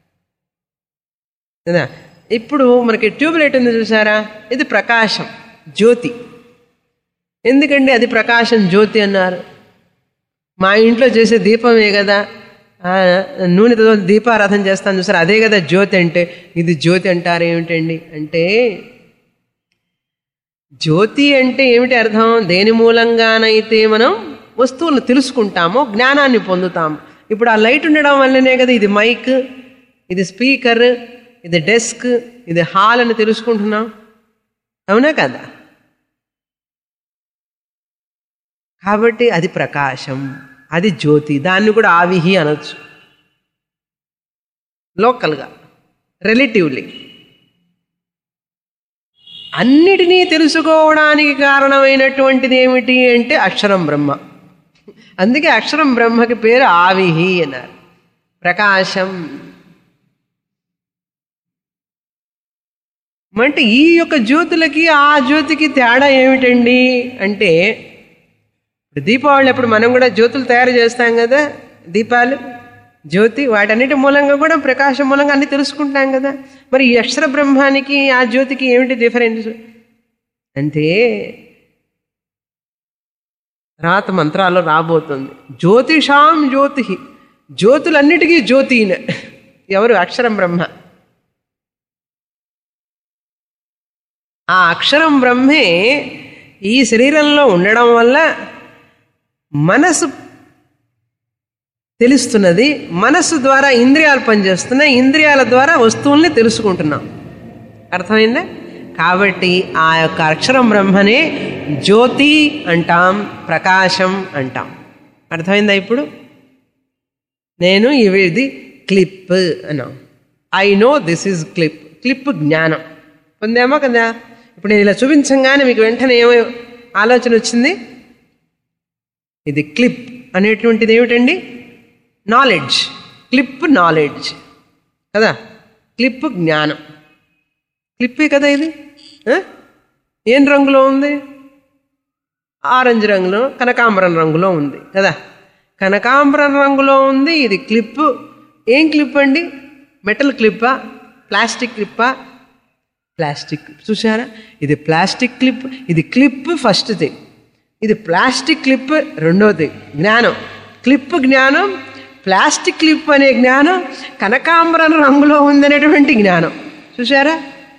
కదా ఇప్పుడు మనకి ట్యూబ్లైట్ ఉంది చూసారా ఇది ప్రకాశం జ్యోతి ఎందుకండి అది ప్రకాశం జ్యోతి అన్నారు మా ఇంట్లో చేసే దీపమే కదా ఆ, నూనెతో దీపారాధన చేస్తాను చూసారు అదే కదా జ్యోతి అంటే ఇది జ్యోతి అంటారు ఏమిటండి అంటే జ్యోతి అంటే ఏమిటి అర్థం దేని మూలంగానైతే మనం వస్తువులను తెలుసుకుంటామో జ్ఞానాన్ని పొందుతాము ఇప్పుడు ఆ లైట్ ఉండడం వల్లనే కదా ఇది మైక్ ఇది స్పీకర్ ఇది డెస్క్ ఇది హాల్ అని తెలుసుకుంటున్నాం అవునా కదా కాబట్టి అది ప్రకాశం అది జ్యోతి దాన్ని కూడా ఆవిహి అనొచ్చు లోకల్గా రిలేటివ్లీ అన్నిటినీ తెలుసుకోవడానికి కారణమైనటువంటిది ఏమిటి అంటే అక్షరం బ్రహ్మ అందుకే అక్షరం బ్రహ్మకి పేరు ఆవిహి అన్నారు ప్రకాశం అంటే ఈ యొక్క జ్యోతులకి ఆ జ్యోతికి తేడా ఏమిటండి అంటే ఇప్పుడు దీపావళి అప్పుడు మనం కూడా జ్యోతులు తయారు చేస్తాం కదా దీపాలు జ్యోతి వాటన్నిటి మూలంగా కూడా ప్రకాశం మూలంగా అన్ని తెలుసుకుంటాం కదా మరి ఈ అక్షర బ్రహ్మానికి ఆ జ్యోతికి ఏమిటి డిఫరెన్స్ అంటే తర్వాత మంత్రాల్లో రాబోతుంది జ్యోతిషాం జ్యోతి జ్యోతులన్నిటికీ జ్యోతిన ఎవరు అక్షరం బ్రహ్మ ఆ అక్షరం బ్రహ్మే ఈ శరీరంలో ఉండడం వల్ల మనసు తెలుస్తున్నది మనస్సు ద్వారా ఇంద్రియాలు పనిచేస్తున్నాయి ఇంద్రియాల ద్వారా వస్తువుల్ని తెలుసుకుంటున్నాం అర్థమైందా కాబట్టి ఆ యొక్క అక్షరం బ్రహ్మనే జ్యోతి అంటాం ప్రకాశం అంటాం అర్థమైందా ఇప్పుడు నేను ఇవి ఇది క్లిప్ అన్నాం I know this is clip clip జ్ఞానం పొందామా కదా ఇప్పుడు నేను ఇలా చూపించంగానే మీకు వెంటనే ఏమో ఆలోచన వచ్చింది ఇది క్లిప్ అనేటువంటిది ఏమిటండి నాలెడ్జ్ క్లిప్ నాలెడ్జ్ కదా క్లిప్ జ్ఞానం క్లిప్పే కదా ఇది ఆ? ఏం రంగులో ఉంది ఆరెంజ్ రంగులో కనకాంబరం రంగులో ఉంది కదా కనకాంబరం రంగులో ఉంది ఇది క్లిప్ ఏం క్లిప్ అండి మెటల్ క్లిప్పా ప్లాస్టిక్ క్లిప్పా ప్లాస్టిక్ చూసారా ఇది ప్లాస్టిక్ క్లిప్ ఇది క్లిప్ ఫస్ట్ థింగ్ ఇది ప్లాస్టిక్ క్లిప్ రెండోది జ్ఞానం క్లిప్ జ్ఞానం ప్లాస్టిక్ క్లిప్ అనే జ్ఞానం కనకాంబరం రంగులో ఉందనేటువంటి జ్ఞానం చూసారా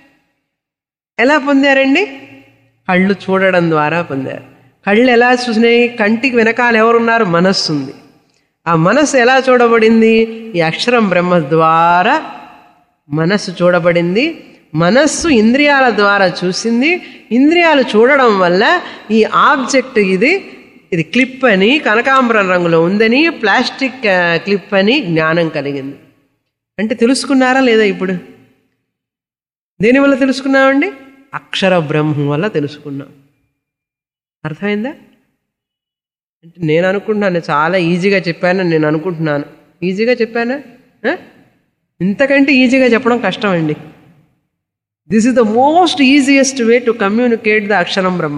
ఎలా పొందారండి కళ్ళు చూడడం ద్వారా పొందారు కళ్ళు ఎలా చూసినాయి కంటికి వెనకాల ఎవరున్నారు మనస్సు ఉంది ఆ మనస్సు ఎలా చూడబడింది ఈ అక్షరం బ్రహ్మ ద్వారా మనస్సు చూడబడింది మనస్సు ఇంద్రియాల ద్వారా చూసింది ఇంద్రియాలు చూడడం వల్ల ఈ ఆబ్జెక్ట్ ఇది ఇది క్లిప్ అని కనకాంబరం రంగులో ఉందని ప్లాస్టిక్ ఆ, క్లిప్ అని జ్ఞానం కలిగింది అంటే తెలుసుకున్నారా లేదా ఇప్పుడు దేని వల్ల తెలుసుకున్నామండి అక్షర బ్రహ్మం వల్ల తెలుసుకున్నాం అర్థమైందా అంటే నేను అనుకుంటున్నాను చాలా ఈజీగా చెప్పానని నేను అనుకుంటున్నాను ఈజీగా చెప్పానా ఆ? ఇంతకంటే ఈజీగా చెప్పడం కష్టం అండి this is the most easiest way to communicate the అక్షరం బ్రహ్మ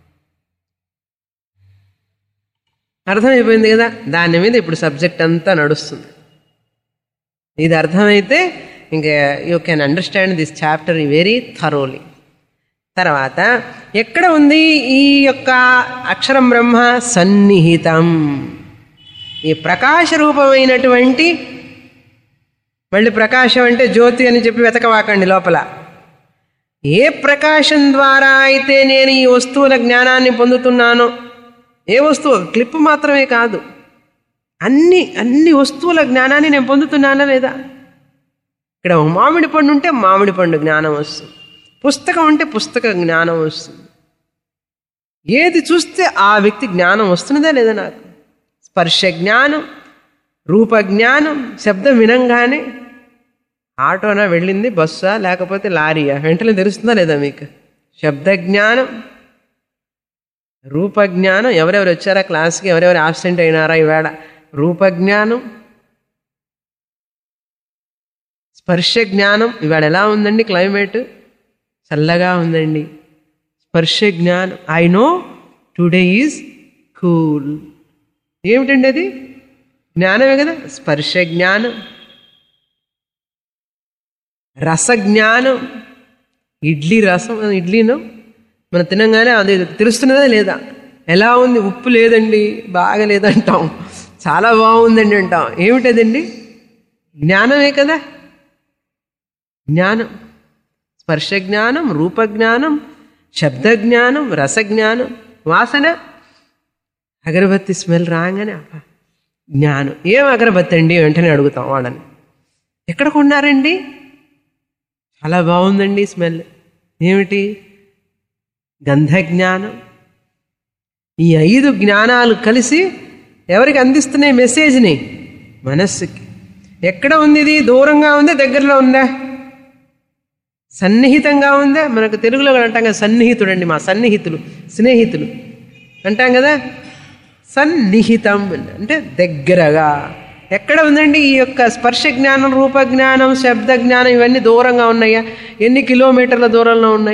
అర్థమైపోయింది కదా దాని మీద ఇప్పుడు సబ్జెక్ట్ అంతా నడుస్తుంది ఇది అర్థమైతే ఇంకా you can understand this chapter very thoroughly తర్వాత ఎక్కడ ఉంది ఈ యొక్క అక్షరం బ్రహ్మ సన్నిహితం ఈ ప్రకాశ రూపమైనటువంటి మళ్ళీ ప్రకాశం అంటే జ్యోతి అని చెప్పి వెతకవాకండి లోపల ఏ ప్రకాశం ద్వారా అయితే నేను ఈ వస్తువుల జ్ఞానాన్ని పొందుతున్నానో ఏ వస్తువు క్లిప్ మాత్రమే కాదు అన్ని అన్ని వస్తువుల జ్ఞానాన్ని నేను పొందుతున్నానా లేదా ఇక్కడ ఒక మామిడి పండు ఉంటే మామిడి పండు జ్ఞానం వస్తుంది పుస్తకం ఉంటే పుస్తక జ్ఞానం వస్తుంది ఏది చూస్తే ఆ వ్యక్తి జ్ఞానం వస్తున్నదా లేదా నాకు స్పర్శ జ్ఞానం రూప జ్ఞానం శబ్దం వినంగానే ఆటోనా వెళ్ళింది బస్సా లేకపోతే లారీయా వెంటనే తెలుస్తుందా లేదా మీకు శబ్ద జ్ఞానం రూపజ్ఞానం ఎవరెవరు వచ్చారా క్లాస్కి ఎవరెవరు ఆబ్సెంట్ అయినారా ఈవేళ రూపజ్ఞానం స్పర్శ జ్ఞానం ఇవాళ ఎలా ఉందండి క్లైమేట్ చల్లగా ఉందండి స్పర్శ జ్ఞానం I know today is cool ఏమిటండి అది జ్ఞానమే కదా స్పర్శ జ్ఞానం రసజ్ఞానం ఇడ్లీ రసం ఇడ్లీను మనం తినంగానే అది తెలుస్తున్నదా లేదా ఎలా ఉంది ఉప్పు లేదండి బాగా లేదంటాం చాలా బాగుందండి అంటాం ఏమిటదండి జ్ఞానమే కదా జ్ఞానం స్పర్శ జ్ఞానం రూపజ్ఞానం శబ్దజ్ఞానం రసజ్ఞానం వాసన అగరబత్తి స్మెల్ రాగానే అబ్బా, జ్ఞానం ఏం అగరబత్తి అండి వెంటనే అడుగుతాం వాళ్ళని ఎక్కడ కొన్నారండి చాలా బాగుందండి స్మెల్ ఏమిటి గంధజ్ఞానం ఈ ఐదు జ్ఞానాలు కలిసి ఎవరికి అందిస్తున్నాయి మెసేజ్ని మనస్సుకి ఎక్కడ ఉంది ఇది దూరంగా ఉందా దగ్గరలో ఉందా సన్నిహితంగా ఉందా మనకు తెలుగులో కూడా అంటాం కదా సన్నిహితుడు అండి మా సన్నిహితులు స్నేహితులు అంటాం కదా సన్నిహితం అంటే దగ్గరగా ఎక్కడ ఉందండి ఈ యొక్క స్పర్శ జ్ఞానం రూప జ్ఞానం శబ్ద జ్ఞానం ఇవన్నీ దూరంగా ఉన్నాయా ఎన్ని కిలోమీటర్ల దూరంలో ఉన్నాయి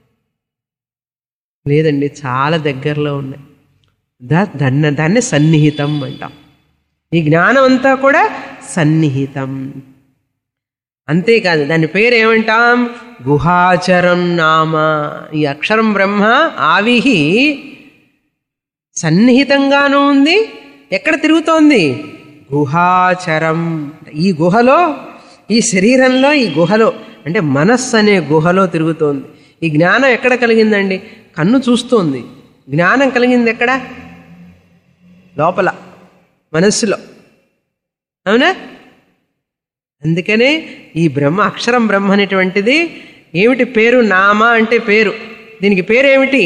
లేదండి చాలా దగ్గరలో ఉన్నాయి దా దాన్ని దాన్ని సన్నిహితం అంటాం ఈ జ్ఞానం అంతా కూడా సన్నిహితం అంతేకాదు దాని పేరు ఏమంటాం గుహాచరం నామ ఈ అక్షరం బ్రహ్మ ఆవిహి సన్నిహితంగానూ ఉంది ఎక్కడ తిరుగుతోంది గుహాచరం ఈ గుహలో ఈ శరీరంలో ఈ గుహలో అంటే మనస్సు అనే గుహలో తిరుగుతోంది ఈ జ్ఞానం ఎక్కడ కలిగిందండి కన్ను చూస్తోంది జ్ఞానం కలిగింది ఎక్కడ లోపల మనస్సులో అవునా అందుకనే ఈ బ్రహ్మ అక్షరం బ్రహ్మ అనేటువంటిది ఏమిటి పేరు నామ అంటే పేరు దీనికి పేరు ఏమిటి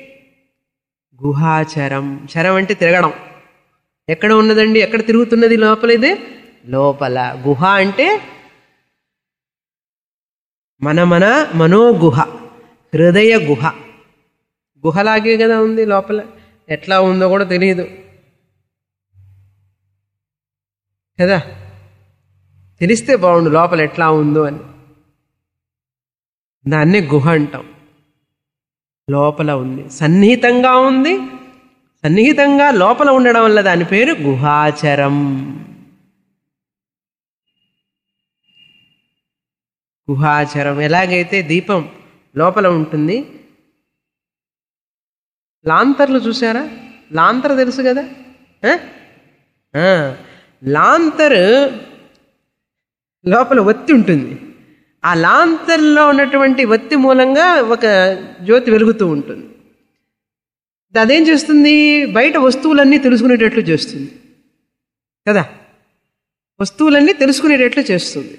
గుహాచరం చరం అంటే తిరగడం ఎక్కడ ఉన్నదండి ఎక్కడ తిరుగుతున్నది లోపల ఇది లోపల గుహ అంటే మన మన మనోగుహ హృదయ గుహ గుహలాగే కదా ఉంది లోపల ఎట్లా ఉందో కూడా తెలియదు కదా తెలిస్తే బాగుండు లోపల ఎట్లా ఉందో అని దాన్నే గుహ అంటాం లోపల ఉంది సన్నిహితంగా ఉంది సన్నిహితంగా లోపల ఉండడం వల్ల దాని పేరు గుహాచరం గుహాచరం ఎలాగైతే దీపం లోపల ఉంటుంది లాంతర్లు చూసారా లాంతర్ తెలుసు కదా ఆ? ఆ, లాంతర్ లోపల ఒత్తి ఉంటుంది ఆ లాంతర్లో ఉన్నటువంటి ఒత్తి మూలంగా ఒక జ్యోతి వెలుగుతూ ఉంటుంది అదేం చేస్తుంది బయట వస్తువులన్నీ తెలుసుకునేటట్లు చేస్తుంది కదా వస్తువులన్నీ తెలుసుకునేటట్లు చేస్తుంది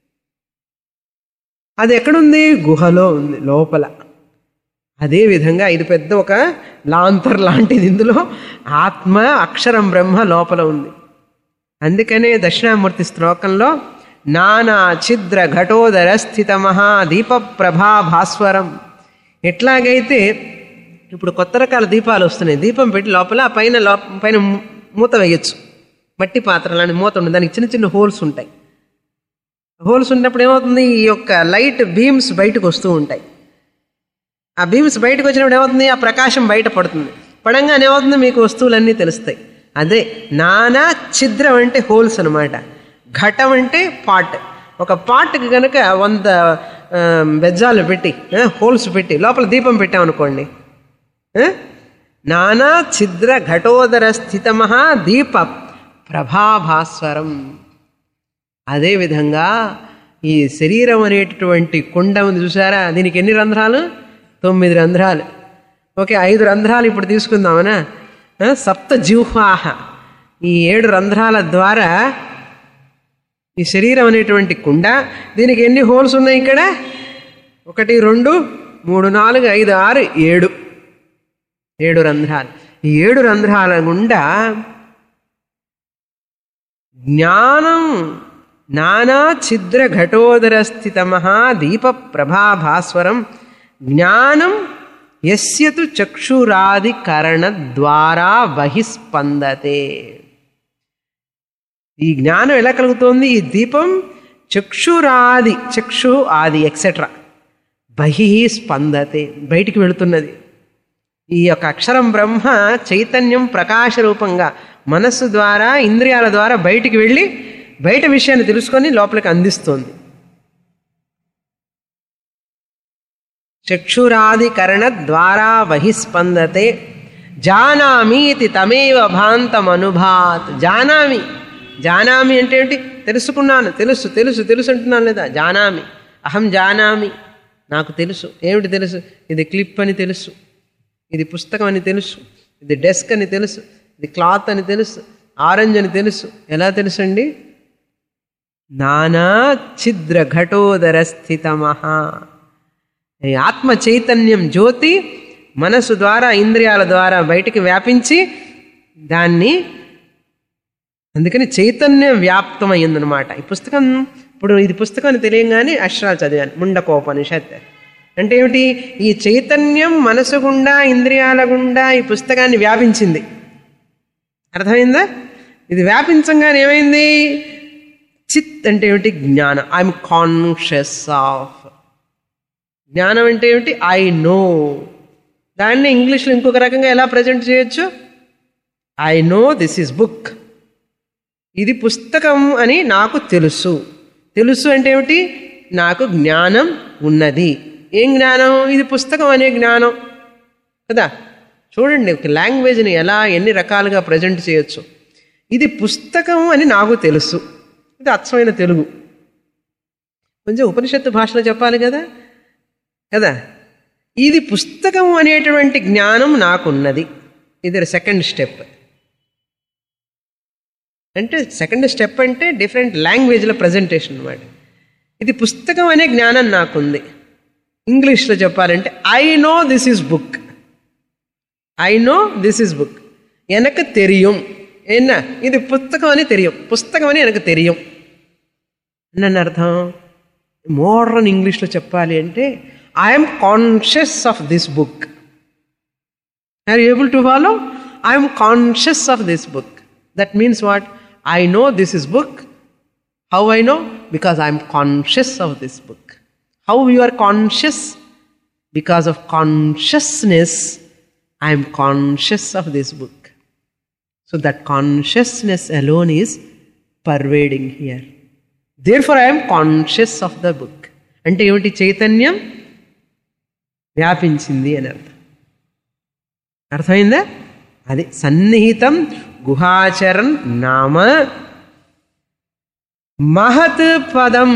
అది ఎక్కడుంది గుహలో ఉంది లోపల అదే విధంగా ఇది పెద్ద ఒక లాంతర్ లాంటిది ఇందులో ఆత్మ అక్షరం బ్రహ్మ లోపల ఉంది అందుకనే దక్షిణామూర్తి శ్లోకంలో నానా ఛిద్ర ఘటోదర స్థిత మహా దీప ప్రభా భాస్వరం ఎట్లాగైతే ఇప్పుడు కొత్త రకాల దీపాలు వస్తున్నాయి దీపం పెట్టి లోపల ఆ పైన లోప పైన మూత వేయచ్చు మట్టి పాత్ర లాంటి మూత ఉంటుంది దానికి చిన్న చిన్న హోల్స్ ఉంటాయి హోల్స్ ఉన్నప్పుడు ఏమవుతుంది ఈ యొక్క లైట్ బీమ్స్ బయటకు వస్తూ ఉంటాయి ఆ బీమ్స్ బయటకు వచ్చినప్పుడు ఏమవుతుంది ఆ ప్రకాశం బయట పడుతుంది పడంగానే ఏమవుతుంది మీకు వస్తువులన్నీ తెలుస్తాయి అదే నానా ఛిద్రం అంటే హోల్స్ అనమాట ఘటం అంటే పాట్ ఒక పాట్కి కనుక వంద ఆ, బెజ్జాలు పెట్టి ఆ, హోల్స్ పెట్టి లోపల దీపం పెట్టామనుకోండి ఆ? నానా ఛిద్ర ఘటోదర స్థితమహ దీప ప్రభాభాస్వరం అదేవిధంగా ఈ శరీరం అనేటటువంటి కుండ ఉంది చూసారా దీనికి ఎన్ని రంధ్రాలు తొమ్మిది రంధ్రాలు ఓకే ఐదు రంధ్రాలు ఇప్పుడు తీసుకుందామనా ఆ, సప్త జిహ్వాహ ఈ ఏడు రంధ్రాల ద్వారా ఈ శరీరం అనేటువంటి కుండ దీనికి ఎన్ని హోల్స్ ఉన్నాయి ఇక్కడ ఒకటి రెండు మూడు నాలుగు ఐదు ఆరు ఏడు ఏడు రంధ్రాలు ఈ ఏడు రంధ్రాల గుండా జ్ఞానం నానా ఛిద్ర ఘటోదర స్థిత దీప ప్రభాభాస్వరం జ్ఞానం యస్యతు చక్షురాది కరణ ద్వారా బహిస్పందతే ఈ జ్ఞానం ఎలా కలుగుతోంది ఈ దీపం చక్షురాది చక్షు ఆది ఎక్సెట్రా బహి స్పందతే బయటికి వెళుతున్నది ఈ యొక్క అక్షరం బ్రహ్మ చైతన్యం ప్రకాశ రూపంగా మనస్సు ద్వారా ఇంద్రియాల ద్వారా బయటికి వెళ్ళి బయట విషయాన్ని తెలుసుకొని లోపలికి అందిస్తోంది చక్షురాదికరణ ద్వారా బహిస్పందతే జానామి ఇది తమేవ భాంతమనుభాత్ జానామి జానామి అంటే ఏంటి తెలుసుకున్నాను తెలుసు తెలుసు తెలుసు అంటున్నాను లేదా జానామి అహం జానామి నాకు తెలుసు ఏమిటి తెలుసు ఇది క్లిప్ అని తెలుసు ఇది పుస్తకం అని తెలుసు ఇది డెస్క్ అని తెలుసు ఇది క్లాత్ అని తెలుసు ఆరెంజ్ అని తెలుసు ఎలా తెలుసు అండి నానా ఛిద్ర ఘటోదర స్థితమహా ఈ ఆత్మ చైతన్యం జ్యోతి మనసు ద్వారా ఇంద్రియాల ద్వారా బయటికి వ్యాపించి దాన్ని అందుకని చైతన్యం వ్యాప్తమైందనమాట ఈ పుస్తకం ఇప్పుడు ఇది పుస్తకం అని తెలియగానే అక్షరాలు చదివాను ముండకోపనిషత్ అంటే ఏమిటి ఈ చైతన్యం మనసు గుండా ఇంద్రియాల గుండా ఈ పుస్తకాన్ని వ్యాపించింది అర్థమైందా ఇది వ్యాపించంగానే ఏమైంది చిత్ అంటే ఏమిటి జ్ఞానం ఐఎమ్ కాన్షియస్ ఆఫ్ జ్ఞానం అంటే ఏమిటి ఐ నో దాన్ని ఇంగ్లీష్లో ఇంకొక రకంగా ఎలా ప్రజెంట్ చేయొచ్చు I know this is book ఇది పుస్తకం అని నాకు తెలుసు తెలుసు అంటే ఏమిటి నాకు జ్ఞానం ఉన్నది ఏం జ్ఞానం ఇది పుస్తకం అనే జ్ఞానం కదా చూడండి ఒక లాంగ్వేజ్ని ఎలా ఎన్ని రకాలుగా ప్రజెంట్ చేయొచ్చు ఇది పుస్తకం అని నాకు తెలుసు ఇది అచ్చమైన తెలుగు కొంచెం ఉపనిషత్తు భాషలో చెప్పాలి కదా కదా ఇది పుస్తకం అనేటువంటి జ్ఞానం నాకున్నది ఇది సెకండ్ స్టెప్ అంటే సెకండ్ స్టెప్ అంటే డిఫరెంట్ లాంగ్వేజ్లో ప్రజెంటేషన్ అనమాట ఇది పుస్తకం అనే జ్ఞానం నాకుంది ఇంగ్లీష్లో చెప్పాలంటే I know this is book I know this is book ఎనకు తెలియం என்ன ఇది పుస్తకం అని తెలియం పుస్తకం అని எனக்கு తెలియం నన్ను అర్థం మోడర్న్ ఇంగ్లీష్లో చెప్పాలి అంటే I'm conscious of this book or able to follow I'm conscious of this book that means what I know this is book how I know because I'm conscious of this book how you are conscious because of consciousness I'm conscious of this book so that consciousness alone is pervading here there for I'm conscious of the book అంటే ఏమిటి చైతన్యం వ్యాపించింది అని అర్థం అర్థమైందా అది సన్నిహితం గుహాచరన్ నామ మహత్ పదం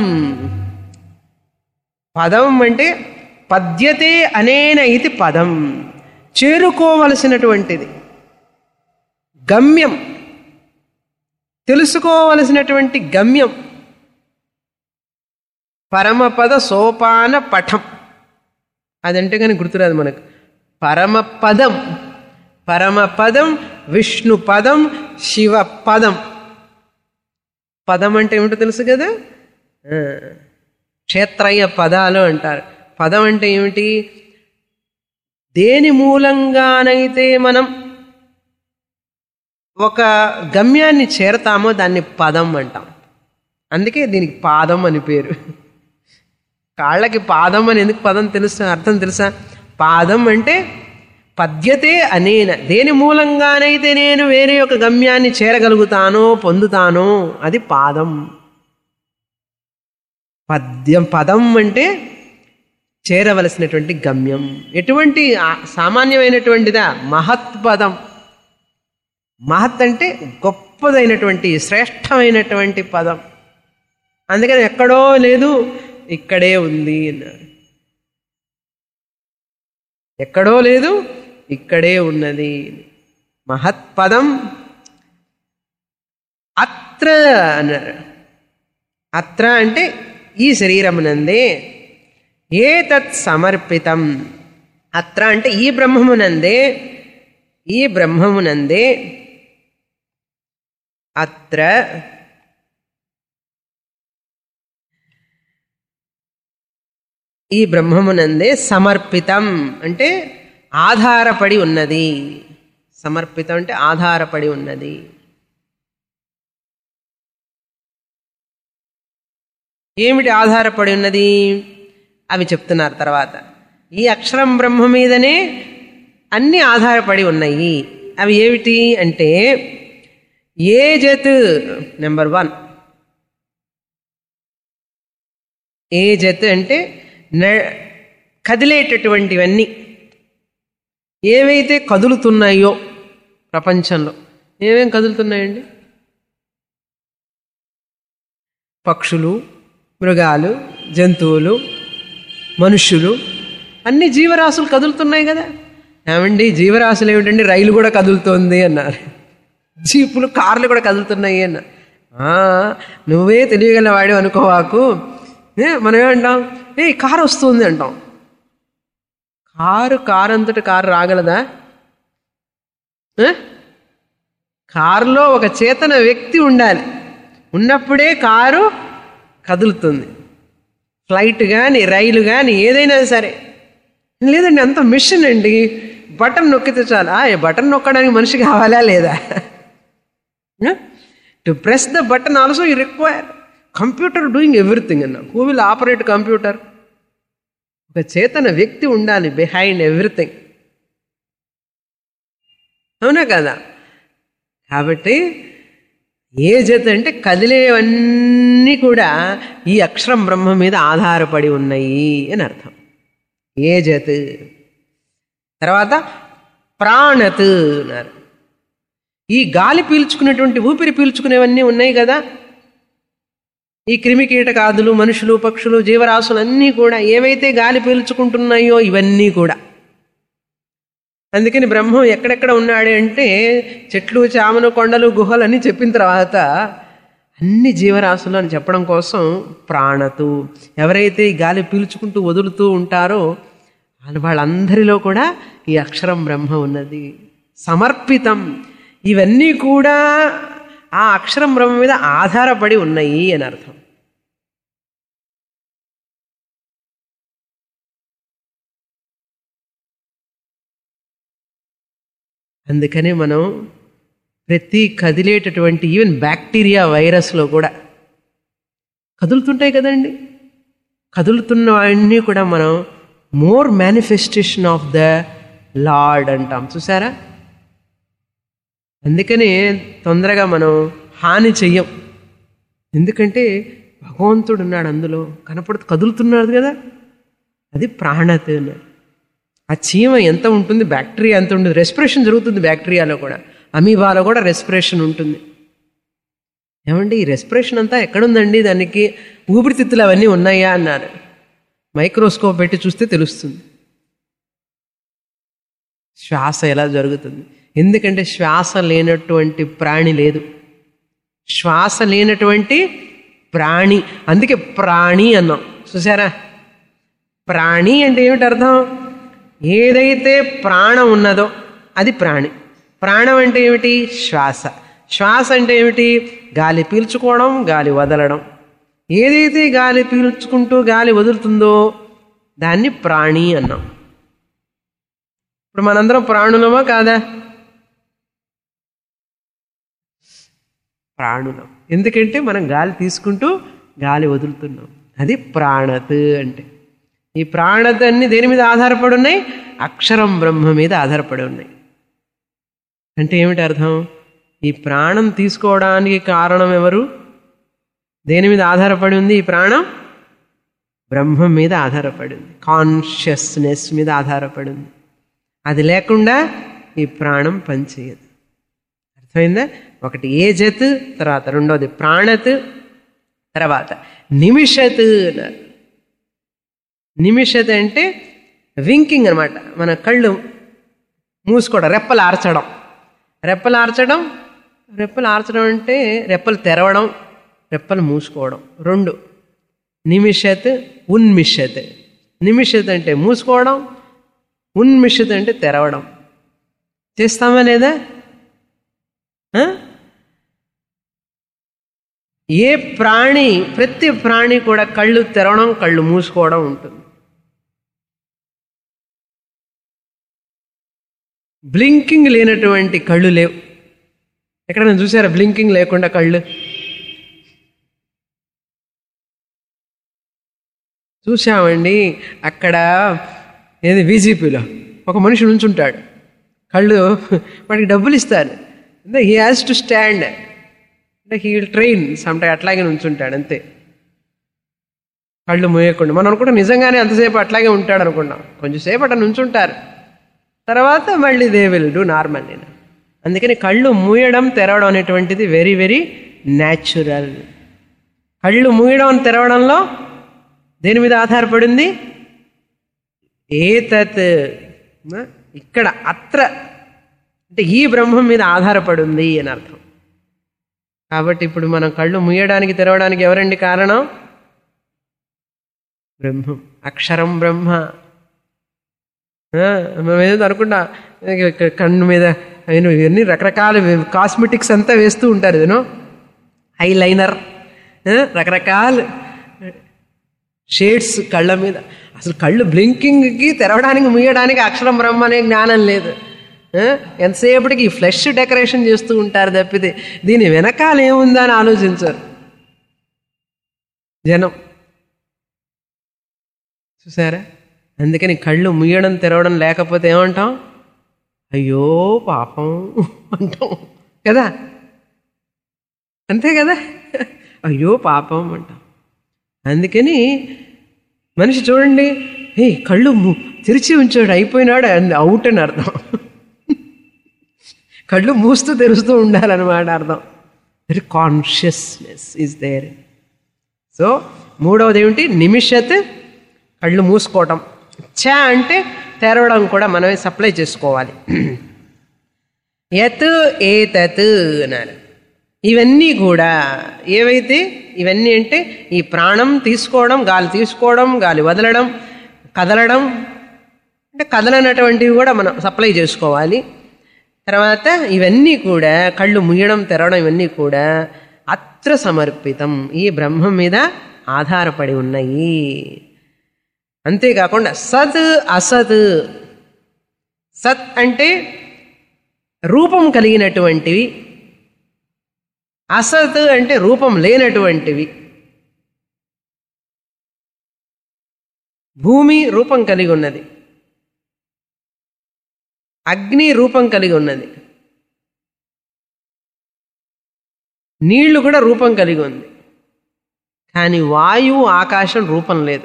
పదం అంటే పద్యతే అనేన ఇది పదం చేరుకోవలసినటువంటిది గమ్యం తెలుసుకోవలసినటువంటి గమ్యం పరమపద సోపాన పఠం అదంటే కానీ గుర్తురాదు మనకు పరమపదం పరమపదం విష్ణు పదం శివ పదం పదం అంటే ఏమిటో తెలుసు కదా ఆ, క్షేత్రయ్య పదాలు అంటారు పదం అంటే ఏమిటి దేని మూలంగానైతే మనం ఒక గమ్యాన్ని చేరతామో దాన్ని పదం అంటాం అందుకే దీనికి పాదం అని పేరు కాళ్ళకి పాదం అని ఎందుకు పదం తెలుసా అర్థం తెలుసా పాదం అంటే పద్యతే అనేన దేని మూలంగానైతే నేను వేరే ఒక గమ్యాన్ని చేరగలుగుతానో పొందుతానో అది పాదం పద్యం పదం అంటే చేరవలసినటువంటి గమ్యం ఎటువంటి ఆ- సామాన్యమైనటువంటిదా మహత్పదం మహత్ అంటే గొప్పదైనటువంటి శ్రేష్టమైనటువంటి పదం అందుకని ఎక్కడో లేదు ఇక్కడే ఉంది అన్నారు ఎక్కడో లేదు ఇక్కడే ఉన్నది మహత్పదం అత్ర అన్నారు అత్ర అంటే ఈ శరీరమునందే ఏ తత్ సమర్పితం అత్ర అంటే ఈ బ్రహ్మమునందే ఈ బ్రహ్మమునందే అత్ర ఈ బ్రహ్మమునందే సమర్పితం అంటే ఆధారపడి ఉన్నది సమర్పితం అంటే ఆధారపడి ఉన్నది ఏమిటి ఆధారపడి ఉన్నది అవి చెప్తున్నారు తర్వాత ఈ అక్షరం బ్రహ్మ మీదనే అన్నీ ఆధారపడి ఉన్నాయి అవి ఏమిటి అంటే ఏ జత్ నెంబర్ వన్ ఏ జత్ అంటే న- కదిలేటటువంటివన్నీ ఏవైతే కదులుతున్నాయో ప్రపంచంలో ఏమేం కదులుతున్నాయండి పక్షులు మృగాలు జంతువులు మనుష్యులు అన్ని జీవరాశులు కదులుతున్నాయి కదా ఏమండి జీవరాశులు ఏమిటండి రైలు కూడా కదులుతోంది అన్నారు జీపులు కార్లు కూడా కదులుతున్నాయి అన్నారు "ఆ, నువ్వే తెలియగల వాడి అనుకోవాకు ఏ, మనం ఏమంటాం ఏ కారు వస్తుంది అంటాం కారు కారు అంతటి కారు రాగలదా ఏ? కారులో ఒక చేతన వ్యక్తి ఉండాలి ఉన్నప్పుడే కారు కదులుతుంది ఫ్లైట్ కానీ రైలు కానీ ఏదైనా సరే లేదండి అంత మిషన్ అండి బటన్ నొక్కితే చాలు ఆ, ఈ బటన్ నొక్కడానికి మనిషి కావాలా లేదా to press the button also you require computer doing everything అన్న హూ విల్ ఆపరేట్ కంప్యూటర్ ఒక చేతన వ్యక్తి ఉండాలి బిహైండ్ ఎవ్రీథింగ్ అవునా కదా కాబట్టి ఏ జత అంటే కదిలేవన్నీ కూడా ఈ అక్షరం బ్రహ్మ మీద ఆధారపడి ఉన్నాయి అని అర్థం ఏ జత్ తర్వాత ప్రాణత్ అన్నారు ఈ గాలి పీల్చుకునేటువంటి ఊపిరి పీల్చుకునేవన్నీ ఉన్నాయి కదా ఈ క్రిమి కీటకాదులు మనుషులు పక్షులు జీవరాశులు అన్నీ కూడా ఏవైతే గాలి పీల్చుకుంటున్నాయో ఇవన్నీ కూడా అందుకని బ్రహ్మం ఎక్కడెక్కడ ఉన్నాడు అంటే చెట్లు చామలు కొండలు గుహలు అన్నీ చెప్పిన తర్వాత అన్ని జీవరాశులు అని చెప్పడం కోసం ప్రాణతు ఎవరైతే ఈ గాలి పీల్చుకుంటూ వదులుతూ ఉంటారో వాళ్ళ- వాళ్ళందరిలో కూడా ఈ అక్షరం బ్రహ్మ ఉన్నది సమర్పితం ఇవన్నీ కూడా ఆ అక్షరం బ్రహ్మ మీద ఆధారపడి ఉన్నాయి అని అర్థం అందుకనే మనం ప్రతి కదిలేటటువంటి ఈవెన్ బ్యాక్టీరియా వైరస్లో కూడా కదులుతుంటాయి కదండి కదులుతున్నవన్నీ కూడా మనం more manifestation of the lord అంటాం చూసారా అందుకనే తొందరగా మనం హాని చెయ్యం ఎందుకంటే భగవంతుడు ఉన్నాడు అందులో కనపడుతూ కదులుతున్నాడు కదా అది ప్రాణత అన్నాడు ఆ చీమ ఎంత ఉంటుంది బ్యాక్టీరియా ఎంత ఉంటుంది రెస్పిరేషన్ జరుగుతుంది బ్యాక్టీరియాలో కూడా అమీబాలో కూడా రెస్పిరేషన్ ఉంటుంది ఏమండి ఈ రెస్పిరేషన్ అంతా ఎక్కడుందండి దానికి ఊపిరితిత్తులు అవన్నీ ఉన్నాయా అన్నారు మైక్రోస్కోప్ పెట్టి చూస్తే తెలుస్తుంది శ్వాస ఎలా జరుగుతుంది ఎందుకంటే శ్వాస లేనటువంటి ప్రాణి లేదు శ్వాస లేనటువంటి ప్రాణి అందుకే ప్రాణి అన్నాం చూసారా ప్రాణి అంటే ఏమిటి అర్థం ఏదైతే ప్రాణం ఉన్నదో అది ప్రాణి ప్రాణం అంటే ఏమిటి శ్వాస శ్వాస అంటే ఏమిటి గాలి పీల్చుకోవడం గాలి వదలడం ఏదైతే గాలి పీల్చుకుంటూ గాలి వదులుతుందో దాన్ని ప్రాణి అన్నాం ఇప్పుడు మనందరం ప్రాణులమా కాదా ప్రాణులం ఎందుకంటే మనం గాలి తీసుకుంటూ గాలి వదులుతున్నాం అది ప్రాణత్ అంటే ఈ ప్రాణత అన్ని దేని మీద ఆధారపడి ఉన్నాయి అక్షరం బ్రహ్మ మీద ఆధారపడి ఉన్నాయి అంటే ఏమిటి అర్థం ఈ ప్రాణం తీసుకోవడానికి కారణం ఎవరు దేని మీద ఆధారపడి ఉంది ఈ ప్రాణం బ్రహ్మం మీద ఆధారపడి ఉంది కాన్షియస్నెస్ మీద ఆధారపడి ఉంది అది లేకుండా ఈ ప్రాణం పనిచేయదు అర్థమైందా ఒకటి ఏ జత్ తర్వాత రెండోది ప్రాణత్ తర్వాత నిమిషత్ అన్నారు నిమిషత్ అంటే వింకింగ్ అనమాట మన కళ్ళు మూసుకోవడం రెప్పలు ఆర్చడం రెప్పలు ఆర్చడం రెప్పలు ఆర్చడం అంటే రెప్పలు తెరవడం రెప్పలు మూసుకోవడం రెండు నిమిషత్ ఉన్మిషత్ నిమిషత్ అంటే మూసుకోవడం ఉన్మిషత్ అంటే తెరవడం చేస్తామా లేదా ఆ? ఏ ప్రాణి ప్రతి ప్రాణి కూడా కళ్ళు తెరవడం కళ్ళు మూసుకోవడం ఉంటుంది బ్లింకింగ్ లేనటువంటి కళ్ళు లేవు ఎక్కడైనా చూసారా బ్లింకింగ్ లేకుండా కళ్ళు చూసామండి అక్కడ ఏది బీజేపీలో ఒక మనిషి నుంచుంటాడు కళ్ళు వాడికి డబ్బులు ఇస్తారు అంటే హీ హ్యాస్ టు స్టాండ్ అంటే హీ విల్ ట్రైన్ సమ్టైమ్ అట్లాగే నుంచుంటాడు అంతే కళ్ళు మూయకుండా మనం అనుకుంటాం నిజంగానే అంతసేపు అట్లాగే ఉంటాడు అనుకున్నాం కొంచెంసేపు అట్లా నుంచుంటారు తర్వాత మళ్ళీ దే విల్ డూ నార్మల్ నేను అందుకని కళ్ళు మూయడం తెరవడం అనేటువంటిది వెరీ వెరీ న్యాచురల్ కళ్ళు మూయడం తెరవడంలో దేని మీద ఆధారపడింది ఏతత్ న? ఇక్కడ అత్ర అంటే ఈ బ్రహ్మం మీద ఆధారపడింది అని అర్థం కాబట్టి ఇప్పుడు మనం కళ్ళు ముయ్యడానికి తెరవడానికి ఎవరండి కారణం బ్రహ్మం అక్షరం బ్రహ్మ ఆ, మనం ఏదో అనుకుంటా ఇక్కడ కన్ను మీద అయిన ఇవన్నీ రకరకాల కాస్మెటిక్స్ అంతా వేస్తూ ఉంటారు ఏదో ఐ లైనర్ రకరకాల షేడ్స్ కళ్ళ మీద అసలు కళ్ళు బ్లింకింగ్కి తెరవడానికి ముయ్యడానికి అక్షరం బ్రహ్మ అనే జ్ఞానం లేదు ఆ? ఎంతసేపటికి ఈ ఫ్లెష్ డెకరేషన్ చేస్తూ ఉంటారు తప్పితే దీని వెనకాల ఏముందా అని ఆలోచించారు జనం చూసారా అందుకని కళ్ళు ముయ్యడం తెరవడం లేకపోతే ఏమంటాం అయ్యో పాపం అంటాం కదా అంతే కదా అయ్యో పాపం అంటాం అందుకని మనిషి చూడండి ఏ కళ్ళు ము- తెరిచి ఉంచాడు అయిపోయినాడు అండ్ అవుట్ అని అర్థం కళ్ళు మూస్తూ తెరుస్తూ ఉండాలన్నమాట అర్థం very consciousness is there so మూడవది ఏమిటి నిమిషత్ కళ్ళు మూసుకోవటం చ అంటే తెరవడం కూడా మనమే సప్లై చేసుకోవాలి యత్ ఏతత్ అన్నారు ఇవన్నీ కూడా ఏవైతే ఇవన్నీ అంటే ఈ ప్రాణం తీసుకోవడం గాలి తీసుకోవడం గాలి వదలడం కదలడం అంటే కదలనటువంటివి కూడా మనం సప్లై చేసుకోవాలి తర్వాత ఇవన్నీ కూడా కళ్ళు ముయ్యడం తెరవడం ఇవన్నీ కూడా అత్ర సమర్పితం ఈ బ్రహ్మం మీద ఆధారపడి ఉన్నాయి అంతేకాకుండా సత్ అసత్ సత్ అంటే రూపం కలిగినటువంటివి అసత్ అంటే రూపం లేనటువంటివి భూమి రూపం కలిగి ఉన్నది అగ్ని రూపం కలిగి ఉన్నది నీళ్లు కూడా రూపం కలిగి ఉంది కానీ వాయువు ఆకాశం రూపం లేదు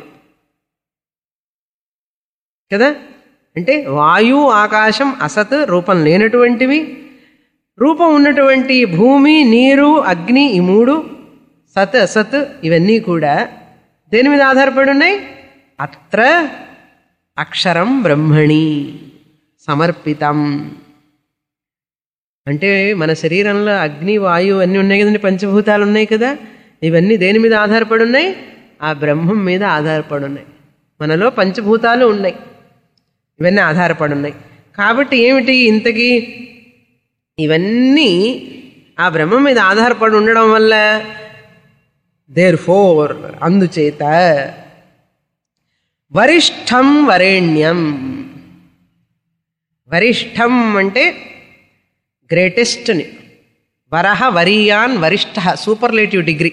కదా అంటే వాయువు ఆకాశం అసత్ రూపం లేనటువంటివి రూపం ఉన్నటువంటి భూమి నీరు అగ్ని ఈ మూడు సత్ అసత్ ఇవన్నీ కూడా దేని మీద ఆధారపడి ఉన్నాయి అత్ర అక్షరం బ్రహ్మణి సమర్పితం అంటే మన శరీరంలో అగ్ని వాయువు అన్నీ ఉన్నాయి కదండి పంచభూతాలు ఉన్నాయి కదా ఇవన్నీ దేని మీద ఆధారపడి ఉన్నాయి ఆ బ్రహ్మం మీద ఆధారపడి ఉన్నాయి మనలో పంచభూతాలు ఉన్నాయి ఇవన్నీ ఆధారపడి ఉన్నాయి కాబట్టి ఏమిటి ఇంతకీ ఇవన్నీ ఆ బ్రహ్మం మీద ఆధారపడి ఉండడం వల్ల దేర్ ఫోర్ అందుచేత వరిష్టం వరేణ్యం వరిష్టం అంటే గ్రేటెస్ట్ని వరహ వరీయాన్ వరిష్ఠ సూపర్లేటివ్ డిగ్రీ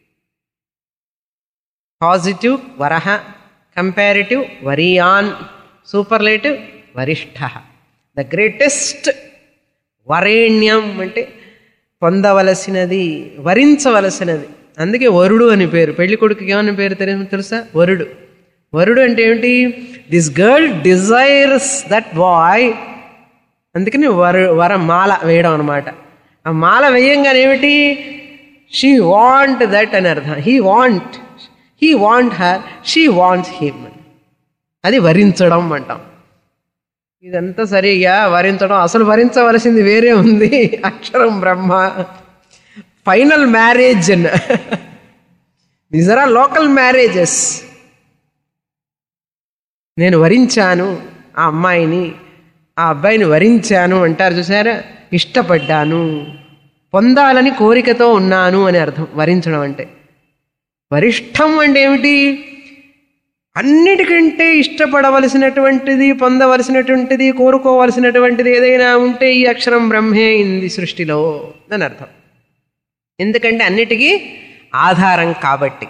పాజిటివ్ వరహ కంపారిటివ్ వరీయాన్ సూపర్లేటివ్ వరిష్ఠ ద గ్రేటెస్ట్ వరేణ్యం అంటే పొందవలసినది వరించవలసినది అందుకే వరుడు అని పేరు పెళ్లి కొడుకుకి ఏమని పేరు తెలియదు తెలుసా వరుడు వరుడు అంటే ఏమిటి this girl desires that boy అందుకని వర వర మాల వేయడం అనమాట ఆ మాల వేయంగానే ఏమిటి షీ వాంట్ దట్ అని అర్థం he want he want her she wants him అది వరించడం అంటాం ఇదంతా సరిగా వరించడం అసలు వరించవలసింది వేరే ఉంది అక్షరం బ్రహ్మ ఫైనల్ మ్యారేజ్ అన్న దీస్ ఆర్ లోకల్ మ్యారేజెస్ నేను వరించాను ఆ అమ్మాయిని ఆ అబ్బాయిని వరించాను అంటారు చూసారా ఇష్టపడ్డాను పొందాలని కోరికతో ఉన్నాను అని అర్థం వరించడం అంటే వరిష్టం అంటే ఏమిటి అన్నిటికంటే ఇష్టపడవలసినటువంటిది పొందవలసినటువంటిది కోరుకోవలసినటువంటిది ఏదైనా ఉంటే ఈ అక్షరం బ్రహ్మే ఇంది సృష్టిలో అని అర్థం ఎందుకంటే అన్నిటికీ ఆధారం కాబట్టి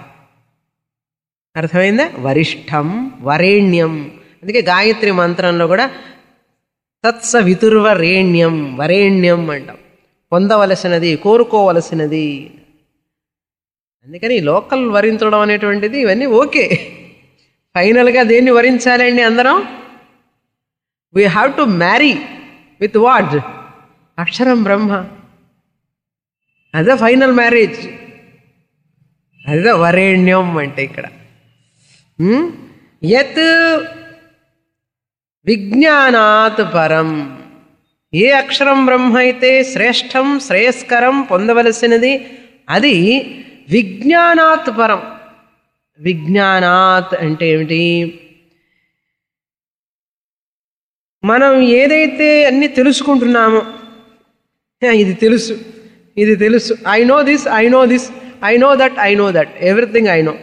అర్థమైందా వరిష్టం వరేణ్యం అందుకే గాయత్రి మంత్రంలో కూడా తత్సవితుర్వరేణ్యం వరేణ్యం అంటాం పొందవలసినది కోరుకోవలసినది అందుకని లోకల్ వరించడం అనేటువంటిది ఇవన్నీ ఓకే ఫైనల్గా దేన్ని వరించాలండి అందరం we have to marry with what అక్షరం బ్రహ్మ అదే ఫైనల్ మ్యారేజ్ అదే వరేణ్యం అంటే ఇక్కడ ఉమ్? యత్ విజ్ఞానాత్ పరం ఏ అక్షరం బ్రహ్మ అయితే శ్రేష్టం శ్రేయస్కరం పొందవలసినది అది విజ్ఞానాత్ పరం విజ్ఞానాత్ అంటే ఏమిటి మనం ఏదైతే అన్ని తెలుసుకుంటున్నామో "హే, ఇది తెలుసు ఇది తెలుసు I know this I know this I know that I know that everything I know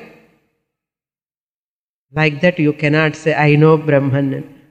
like that you cannot say I know Brahman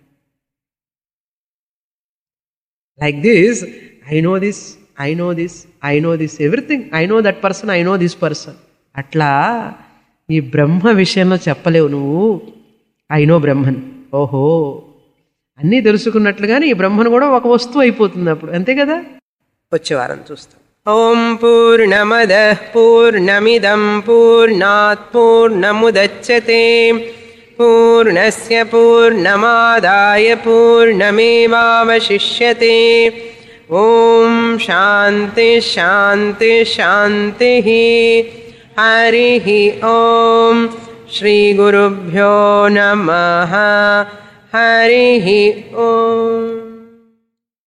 like this I know this I know this I know this everything I know that person I know this person అట్లా ఈ బ్రహ్మ విషయంలో చెప్పలేవు నువ్వు I know Brahman ఓహో అన్నీ తెలుసుకున్నట్లుగానే ఈ బ్రహ్మను కూడా ఒక వస్తువు అయిపోతుంది అప్పుడు అంతే కదా వచ్చే వారం చూస్తాం ఓం పూర్ణమద పూర్ణమిదం పూర్ణాత్ పూర్ణముదచ్చతే పూర్ణస్య పూర్ణమాదాయ పూర్ణమేవావశిష్యతే ఓం శాంతి శాంతి శాంతి హరి ఓం శ్రీ గురుభ్యో నమ హరి ఓం